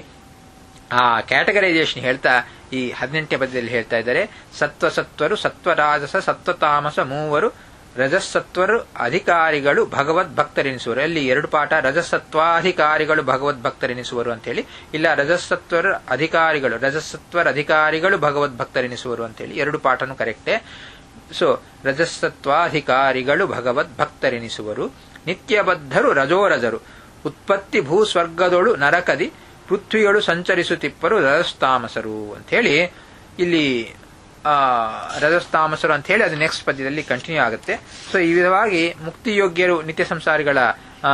ಆ ಕ್ಯಾಟಗರೈಸೇಷನ್ ಹೇಳ್ತಾ ಈ ಹದಿನೆಂಟನೇ ಪದ್ಯದಲ್ಲಿ ಹೇಳ್ತಾ ಇದ್ದಾರೆ ಸತ್ವಸತ್ವರು ಸತ್ವರಾಜಸ ಸತ್ವತಾಮಸ ಮೂವರು ರಜಸತ್ವರು ಅಧಿಕಾರಿಗಳು ಭಗವದ್ ಭಕ್ತರೆನಿಸುವರು ಅಲ್ಲಿ ಎರಡು ಪಾಠ ರಜಸತ್ವಾಧಿಕಾರಿಗಳು ಭಗವದ್ ಭಕ್ತರೆನಿಸುವರು ಅಂತ ಹೇಳಿ ಇಲ್ಲ ರಜಸತ್ವರ ಅಧಿಕಾರಿಗಳು ರಜಸತ್ವರ ಅಧಿಕಾರಿಗಳು ಭಗವದ್ ಭಕ್ತರೆನಿಸುವರು ಅಂತ ಹೇಳಿ ಎರಡು ಪಾಠನು ಕರೆಕ್ಟೇ ಸೊ ರಜಸತ್ವಾಧಿಕಾರಿಗಳು ಭಗವದ್ ಭಕ್ತರೆನಿಸುವರು ನಿತ್ಯಬದ್ಧರು ರಜೋರಜರು ಉತ್ಪತ್ತಿ ಭೂ ಸ್ವರ್ಗದೊಳು ನರಕದಿ ಪೃಥ್ವಿಗಳು ಸಂಚರಿಸುತ್ತಿಪ್ಪರು ರಜಸ್ತಾಮಸರು ಅಂತ ಹೇಳಿ ಇಲ್ಲಿ ಆ ರಜಸ್ತಾಮಸರು ಅಂತ ಹೇಳಿ ಅದು ನೆಕ್ಸ್ಟ್ ಪದ್ಯದಲ್ಲಿ ಕಂಟಿನ್ಯೂ ಆಗುತ್ತೆ ಸೊ ಈ ವಿಧವಾಗಿ ಮುಕ್ತಿಯೋಗ್ಯರು ನಿತ್ಯ ಸಂಸಾರಿಗಳ ಆ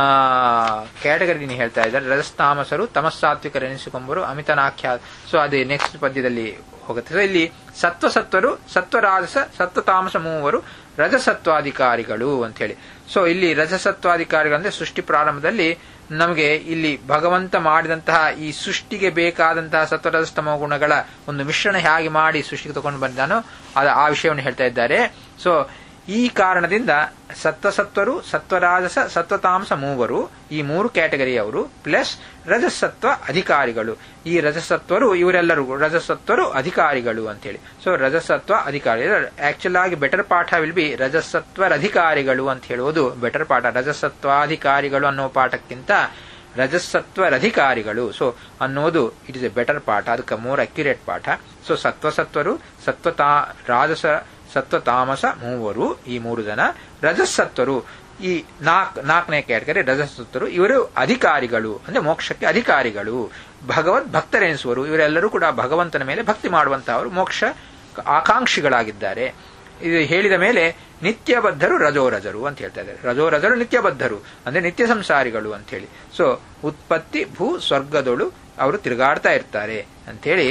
ಕ್ಯಾಟಗರಿನ ಹೇಳ್ತಾ ಇದ್ದಾರೆ ರಜಸ್ತಾಮಸರು ತಮಸ್ಸಾತ್ವಿಕರೆನಿಸಿಕೊಂಬರು ಅಮಿತನಾಖ್ಯ ಸೊ ಅದೇ ನೆಕ್ಸ್ಟ್ ಪದ್ಯದಲ್ಲಿ ಹೋಗುತ್ತೆ ಸೊ ಇಲ್ಲಿ ಸತ್ವಸತ್ವರು ಸತ್ವರಾಜಸ ಸತ್ವತಾಮಸ ಮೂವರು ರಜಸತ್ವಾಧಿಕಾರಿಗಳು ಅಂತ ಹೇಳಿ ಸೊ ಇಲ್ಲಿ ರಜಸತ್ವಾಧಿಕಾರಿಗಳು ಅಂದ್ರೆ ಸೃಷ್ಟಿ ಪ್ರಾರಂಭದಲ್ಲಿ ನಮಗೆ ಇಲ್ಲಿ ಭಗವಂತ ಮಾಡಿದಂತಹ ಈ ಸೃಷ್ಟಿಗೆ ಬೇಕಾದಂತಹ ಸತ್ವರಜಸ್ತಮ ಗುಣಗಳ ಒಂದು ಮಿಶ್ರಣ ಹೇಗೆ ಮಾಡಿ ಸೃಷ್ಟಿಗೆ ತಗೊಂಡು ಬಂದಾನೋ ಅದು ಆ ವಿಷಯವನ್ನು ಹೇಳ್ತಾ ಇದ್ದಾರೆ ಸೊ ಈ ಕಾರಣದಿಂದ ಸತ್ವಸತ್ವರು ಸತ್ವರಾಜಸ ಸತ್ವತಾಂಸ ಮೂವರು ಈ ಮೂರು ಕ್ಯಾಟಗರಿಯವರು ಪ್ಲಸ್ ರಜಸತ್ವ ಅಧಿಕಾರಿಗಳು ಈ ರಜಸತ್ವರು ಇವರೆಲ್ಲರೂ ರಜಸತ್ವರು ಅಧಿಕಾರಿಗಳು ಅಂತೇಳಿ ಸೊ ರಜಸತ್ವ ಅಧಿಕಾರಿ ಆಕ್ಚುಲ್ ಆಗಿ ಬೆಟರ್ ಪಾಠ ವಿಲ್ ಬಿ ರಜಸತ್ವರ ಅಧಿಕಾರಿಗಳು ಅಂತ ಹೇಳುವುದು ಬೆಟರ್ ಪಾಠ ರಜಸತ್ವಾಧಿಕಾರಿಗಳು ಅನ್ನೋ ಪಾಠಕ್ಕಿಂತ ರಜಸತ್ವರಧಿಕಾರಿಗಳು ಸೊ ಅನ್ನೋದು ಇಟ್ ಇಸ್ ಎ ಬೆಟರ್ ಪಾಠ ಅದಕ್ಕೆ ಮೋರ್ ಅಕ್ಯುರೇಟ್ ಪಾಠ ಸೊ ಸತ್ವಸತ್ವರು ಸತ್ವತಾ ರಾಜಸ ಸತ್ವತಾಮಸ ಮೂವರು ಈ ಮೂರು ಜನ ರಜಸತ್ವರು ಈ ನಾಲ್ಕು ನಾಲ್ಕನೇ ಕ್ಯಾಟಗರಿ ರಜಸತ್ವರು ಇವರು ಅಧಿಕಾರಿಗಳು ಅಂದ್ರೆ ಮೋಕ್ಷಕ್ಕೆ ಅಧಿಕಾರಿಗಳು ಭಗವದ್ ಭಕ್ತರೆನಿಸುವರು ಇವರೆಲ್ಲರೂ ಕೂಡ ಭಗವಂತನ ಮೇಲೆ ಭಕ್ತಿ ಮಾಡುವಂತಹವರು ಮೋಕ್ಷ ಆಕಾಂಕ್ಷಿಗಳಾಗಿದ್ದಾರೆ ಇದು ಹೇಳಿದ ಮೇಲೆ ನಿತ್ಯಬದ್ಧರು ರಜೋರಜರು ಅಂತ ಹೇಳ್ತಾ ಇದ್ದಾರೆ ರಜೋರಜರು ನಿತ್ಯಬದ್ಧರು ಅಂದ್ರೆ ನಿತ್ಯ ಸಂಸಾರಿಗಳು ಅಂತ ಹೇಳಿ ಸೊ ಉತ್ಪತ್ತಿ ಭೂ ಸ್ವರ್ಗದೊಳು ಅವರು ತಿರುಗಾಡ್ತಾ ಇರ್ತಾರೆ ಅಂತ ಹೇಳಿ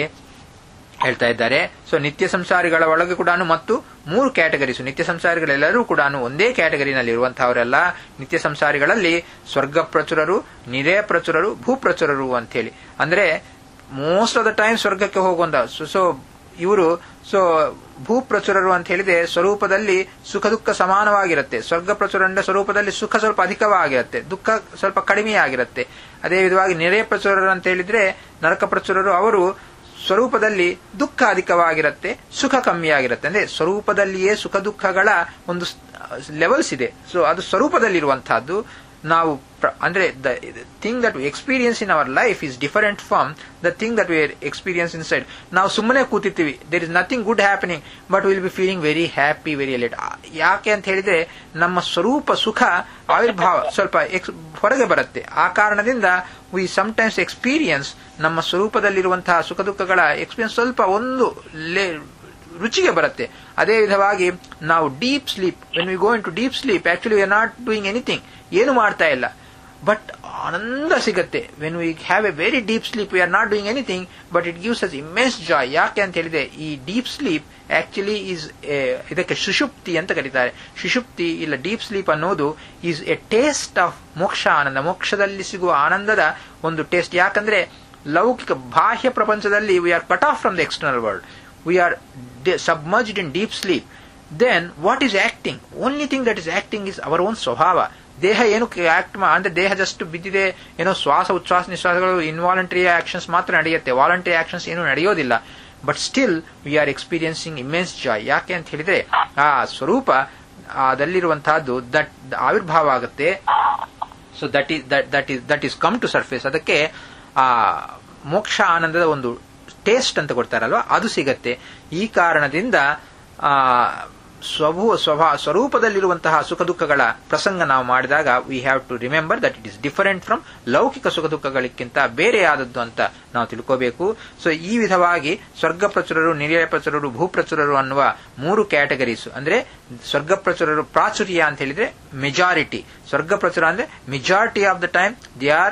ಹೇಳ್ತಾ ಇದ್ದಾರೆ ಸೊ ನಿತ್ಯ ಸಂಸಾರಿಗಳ ಒಳಗೆ ಕೂಡ ಮತ್ತು ಮೂರು ಕ್ಯಾಟಗರೀಸ್ ನಿತ್ಯ ಸಂಸಾರಿಗಳೆಲ್ಲರೂ ಕೂಡ ಒಂದೇ ಕ್ಯಾಟಗರಿನಲ್ಲಿ ಇರುವಂತಹವರೆಲ್ಲ ನಿತ್ಯ ಸಂಸಾರಿಗಳಲ್ಲಿ ಸ್ವರ್ಗ ಪ್ರಚುರರು ನಿರಯ ಪ್ರಚುರರು ಭೂ ಪ್ರಚುರರು ಅಂತ ಹೇಳಿ ಅಂದ್ರೆ ಮೋಸ್ಟ್ ಆಫ್ ದ ಟೈಮ್ ಸ್ವರ್ಗಕ್ಕೆ ಹೋಗುವಂತ ಸೊ ಇವರು ಸೊ ಭೂ ಪ್ರಚುರರು ಅಂತ ಹೇಳಿದ್ರೆ ಸ್ವರೂಪದಲ್ಲಿ ಸುಖ ದುಃಖ ಸಮಾನವಾಗಿರುತ್ತೆ ಸ್ವರ್ಗ ಪ್ರಚುರಂಡ ಸ್ವರೂಪದಲ್ಲಿ ಸುಖ ಸ್ವಲ್ಪ ಅಧಿಕವಾಗಿರುತ್ತೆ ದುಃಖ ಸ್ವಲ್ಪ ಕಡಿಮೆಯಾಗಿರುತ್ತೆ ಅದೇ ವಿಧವಾಗಿ ನೆರೆ ಪ್ರಚುರರು ಅಂತ ಹೇಳಿದ್ರೆ ನರಕ ಪ್ರಚುರರು ಅವರು ಸ್ವರೂಪದಲ್ಲಿ ದುಃಖ ಅಧಿಕವಾಗಿರುತ್ತೆ ಸುಖ ಕಮ್ಮಿಯಾಗಿರುತ್ತೆ ಅಂದ್ರೆ ಸ್ವರೂಪದಲ್ಲಿಯೇ ಸುಖ ದುಃಖಗಳ ಒಂದು ಲೆವೆಲ್ಸ್ ಇದೆ ಸೊ ಅದು ಸ್ವರೂಪದಲ್ಲಿರುವಂತಹದ್ದು ನಾವು ಅಂದ್ರೆ the thing that we experience in our life is different from the thing that we experience inside ನಾವು ಸುಮ್ಮನೆ ಕೂತಿರ್ತೀವಿ there is nothing good happening but will be feeling very happy very elated ಯಾಕೆ ಅಂತ ಹೇಳಿದ್ರೆ ನಮ್ಮ ಸ್ವರೂಪ ಸುಖ ಆವಿರ್ಭಾವ ಸ್ವಲ್ಪ ಹೊರಗೆ ಬರುತ್ತೆ ಆ ಕಾರಣದಿಂದ ವಿ ಟೈಮ್ಸ್ ಎಕ್ಸ್ಪೀರಿಯನ್ಸ್ ನಮ್ಮ ಸ್ವರೂಪದಲ್ಲಿರುವಂತಹ ಸುಖ ದುಃಖಗಳ ಎಕ್ಸ್ಪೀರಿಯನ್ಸ್ ಸ್ವಲ್ಪ ಒಂದು ರುಚಿಗೆ ಬರುತ್ತೆ ಅದೇ ವಿಧವಾಗಿ ನಾವು deep sleep when we go into deep sleep actually we are not doing anything ಏನು ಮಾಡ್ತಾ ಇಲ್ಲ ಬಟ್ ಆನಂದ ಸಿಗುತ್ತೆ when we have a very deep sleep we are not doing anything but it gives us immense joy ಯಾಕೆ ಅಂತ ಹೇಳಿದ್ರೆ ಈ deep sleep actually is ಇದಕ್ಕೆ ಸುಷುಪ್ತಿ ಅಂತ ಕರೀತಾರೆ ಸುಷುಪ್ತಿ ಇಲ್ಲ ಡೀಪ್ ಸ್ಲೀಪ್ ಅನ್ನೋದು ಈಸ್ ಎ ಟೇಸ್ಟ್ ಆಫ್ ಮೋಕ್ಷ ಆನಂದ ಮೋಕ್ಷದಲ್ಲಿ ಸಿಗುವ ಆನಂದದ ಒಂದು ಟೇಸ್ಟ್ ಯಾಕಂದ್ರೆ ಲೌಕಿಕ ಬಾಹ್ಯ ಪ್ರಪಂಚದಲ್ಲಿ we are cut off from the external world we are submerged in deep sleep then what is acting only thing that is acting is our own ಸ್ವಭಾವ ದೇಹ ಏನು ಆಕ್ಟ್ ಅಂದ್ರೆ ದೇಹ ಜಸ್ಟ್ ಬಿದ್ದಿದೆ ಏನೋ ಶ್ವಾಸ ಉಚ್ಛ್ವಾಸ ನಿಶ್ವಾಸಗಳು ಇನ್ವಾಲಂಟರಿ ಆಕ್ಷನ್ಸ್ ಮಾತ್ರ ನಡೆಯುತ್ತೆ ವಾಲಂಟರಿ ಆಕ್ಷನ್ಸ್ ಏನು ನಡೆಯೋದಿಲ್ಲ but still we are experiencing immense joy ಯಾಕೆ ಅಂತ ಹೇಳಿದ್ರೆ ಆ ಸ್ವರೂಪ ಅದಲ್ಲಿರುವಂತಹದ್ದು ದಟ್ ಆವಿರ್ಭಾವ ಆಗುತ್ತೆ so that is that is that is come to surface ಅದಕ್ಕೆ ಆ ಮೋಕ್ಷ ಆನಂದದ ಒಂದು ಟೇಸ್ಟ್ ಅಂತ ಕೊಡ್ತಾರಲ್ವಾ ಅದು ಸಿಗತ್ತೆ ಈ ಕಾರಣದಿಂದ ಆ ಸ್ವಭೂ ಸ್ವಭಾ ಸ್ವರೂಪದಲ್ಲಿರುವಂತಹ ಸುಖ ದುಃಖಗಳ ಪ್ರಸಂಗ ನಾವು ಮಾಡಿದಾಗ we have to remember that it is different from ಲೌಕಿಕ ಸುಖ ದುಃಖಗಳಿಗಿಂತ ಬೇರೆಯಾದದ್ದು ಅಂತ ನಾವು ತಿಳ್ಕೋಬೇಕು ಸೊ ಈ ವಿಧವಾಗಿ ಸ್ವರ್ಗ ಪ್ರಚುರರು ನಿರ್ಯಯ ಪ್ರಚುರರು ಭೂಪ್ರಚುರರು ಅನ್ನುವ ಮೂರು ಕ್ಯಾಟಗರೀಸ್ ಅಂದ್ರೆ ಸ್ವರ್ಗ ಪ್ರಚುರರು ಪ್ರಾಚುರ್ಯ ಅಂತ ಹೇಳಿದ್ರೆ ಮೆಜಾರಿಟಿ ಸ್ವರ್ಗ ಪ್ರಚುರ ಅಂದ್ರೆ majority of the time they are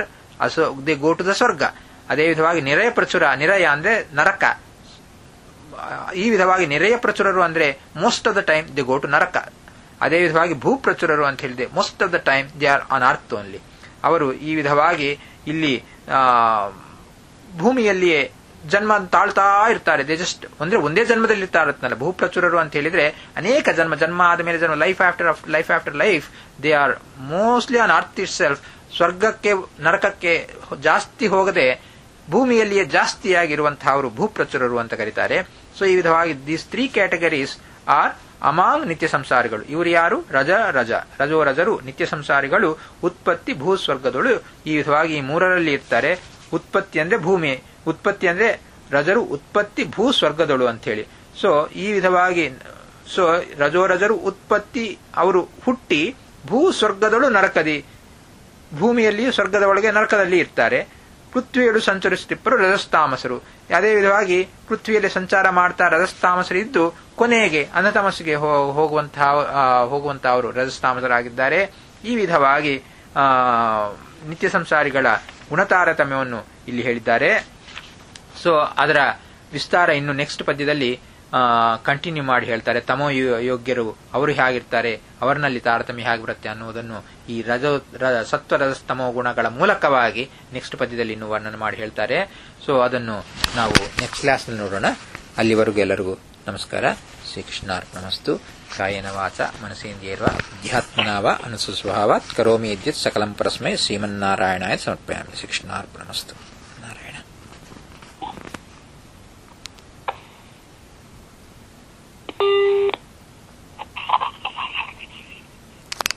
also they go to the ಸ್ವರ್ಗ ಅದೇ ವಿಧವಾಗಿ ನಿರಯ ಪ್ರಚುರ ನಿರಯ ಅಂದ್ರೆ ನರಕ ಈ ವಿಧವಾಗಿ ನಿರಯ ಪ್ರಚುರರು ಅಂದ್ರೆ most of the time they go to ನರಕ ಅದೇ ವಿಧವಾಗಿ ಭೂ ಪ್ರಚುರರು ಅಂತ ಹೇಳಿದೆ most of the time they are on earth only ಅವರು ಈ ವಿಧವಾಗಿ ಇಲ್ಲಿ ಭೂಮಿಯಲ್ಲಿಯೇ ಜನ್ಮ ತಾಳ್ತಾ ಇರ್ತಾರೆ ದೇ ಜಸ್ಟ್ ಅಂದ್ರೆ ಒಂದೇ ಜನ್ಮದಲ್ಲಿ ಇರ್ತಾ ಇರುತ್ತಲ್ಲ ಭೂ ಪ್ರಚುರರು ಅಂತ ಹೇಳಿದ್ರೆ ಅನೇಕ ಜನ್ಮ ಜನ್ಮ ಆದ ಮೇಲೆ ಜನ್ಮ life after life after life they are mostly on earth itself ಸ್ವರ್ಗಕ್ಕೆ ನರಕಕ್ಕೆ ಜಾಸ್ತಿ ಹೋಗದೆ ಭೂಮಿಯಲ್ಲಿಯೇ ಜಾಸ್ತಿಯಾಗಿರುವಂತಹ ಅವರು ಭೂಪ್ರಚುರರು ಅಂತ ಕರೀತಾರೆ ಸೊ ಈ ವಿಧವಾಗಿ these three categories are among ನಿತ್ಯ ಸಂಸಾರಿಗಳು ಇವರು ಯಾರು ರಜ ರಜ ರಜೋ ರಜರು ನಿತ್ಯ ಸಂಸಾರಿಗಳು ಉತ್ಪತ್ತಿ ಭೂ ಸ್ವರ್ಗದಳು ಈ ವಿಧವಾಗಿ ಈ ಮೂರರಲ್ಲಿ ಇರ್ತಾರೆ ಉತ್ಪತ್ತಿ ಅಂದ್ರೆ ಭೂಮಿ ಉತ್ಪತ್ತಿ ಅಂದ್ರೆ ರಜರು ಉತ್ಪತ್ತಿ ಭೂ ಸ್ವರ್ಗದಳು ಅಂತ ಹೇಳಿ ಸೊ ಈ ವಿಧವಾಗಿ ಸೊ ರಜೋ ರಜರು ಉತ್ಪತ್ತಿ ಅವರು ಹುಟ್ಟಿ ಭೂ ಸ್ವರ್ಗದಳು ನರಕದಿ ಭೂಮಿಯಲ್ಲಿಯೂ ಸ್ವರ್ಗದ ಒಳಗೆ ನರಕದಲ್ಲಿ ಇರ್ತಾರೆ ಪೃಥ್ವಿಯಳು ಸಂಚರಿಸುತ್ತಿಪ್ಪರು ರಜಸ್ತಾಮಸರು ಅದೇ ವಿಧವಾಗಿ ಪೃಥ್ವಿಯಲ್ಲಿ ಸಂಚಾರ ಮಾಡ್ತಾ ರಜಸ್ತಾಮಸರು ಇದ್ದು ಕೊನೆಗೆ ಅನತಮಸ್ಸಿಗೆ ಹೋಗುವಂತಹ ಹೋಗುವಂತಹ ಅವರು ರಜಸ್ತಾಮಸರಾಗಿದ್ದಾರೆ ಈ ವಿಧವಾಗಿ ಆ ನಿತ್ಯ ಸಂಸಾರಿಗಳ ಗುಣತಾರತಮ್ಯವನ್ನು ಇಲ್ಲಿ ಹೇಳಿದ್ದಾರೆ ಸೊ ಅದರ ವಿಸ್ತಾರ ಇನ್ನು ನೆಕ್ಸ್ಟ್ ಪದ್ಯದಲ್ಲಿ ಕಂಟಿನ್ಯೂ ಮಾಡಿ ಹೇಳ್ತಾರೆ ತಮೋ ಯೋಗ್ಯರು ಅವರು ಹೇಗಿರ್ತಾರೆ ಅವರಿನಲ್ಲಿ ತಾರತಮ್ಯ ಹೇಗೆ ಬರುತ್ತೆ ಅನ್ನುವುದನ್ನು ಈ ರಜ ಸತ್ವ ರಜಸ್ತಮೋ ಗುಣಗಳ ಮೂಲಕವಾಗಿ ನೆಕ್ಸ್ಟ್ ಪದ್ಯದಲ್ಲಿ ಇನ್ನು ವರ್ಣನೆ ಮಾಡಿ ಹೇಳ್ತಾರೆ ಸೊ ಅದನ್ನು ನಾವು ನೆಕ್ಸ್ಟ್ ಕ್ಲಾಸ್ನಲ್ಲಿ ನೋಡೋಣ ಅಲ್ಲಿವರೆಗೂ ಎಲ್ಲರಿಗೂ ನಮಸ್ಕಾರ ಶ್ರೀಕೃಷ್ಣಾರ್ಪಣಮಸ್ತು ಕಾಯನ ವಾಚ ಮನಸೇಂದ್ರಿಯರ್ವ ಅಧ್ಯಾತ್ಮನಾವ ಅನುಸುಸ್ವಭಾವಾತ್ ಕರೋಮಿ ಇದ್ಯತ್ ಸಕಲಂ ಪರಸ್ಮೈ ಶ್ರೀಮನ್ನಾರಾಯಣಾಯ ಸಮರ್ಪಯಾಮಿ ಶ್ರೀಕೃಷ್ಣಾರ್ಪಣಮಸ್ತು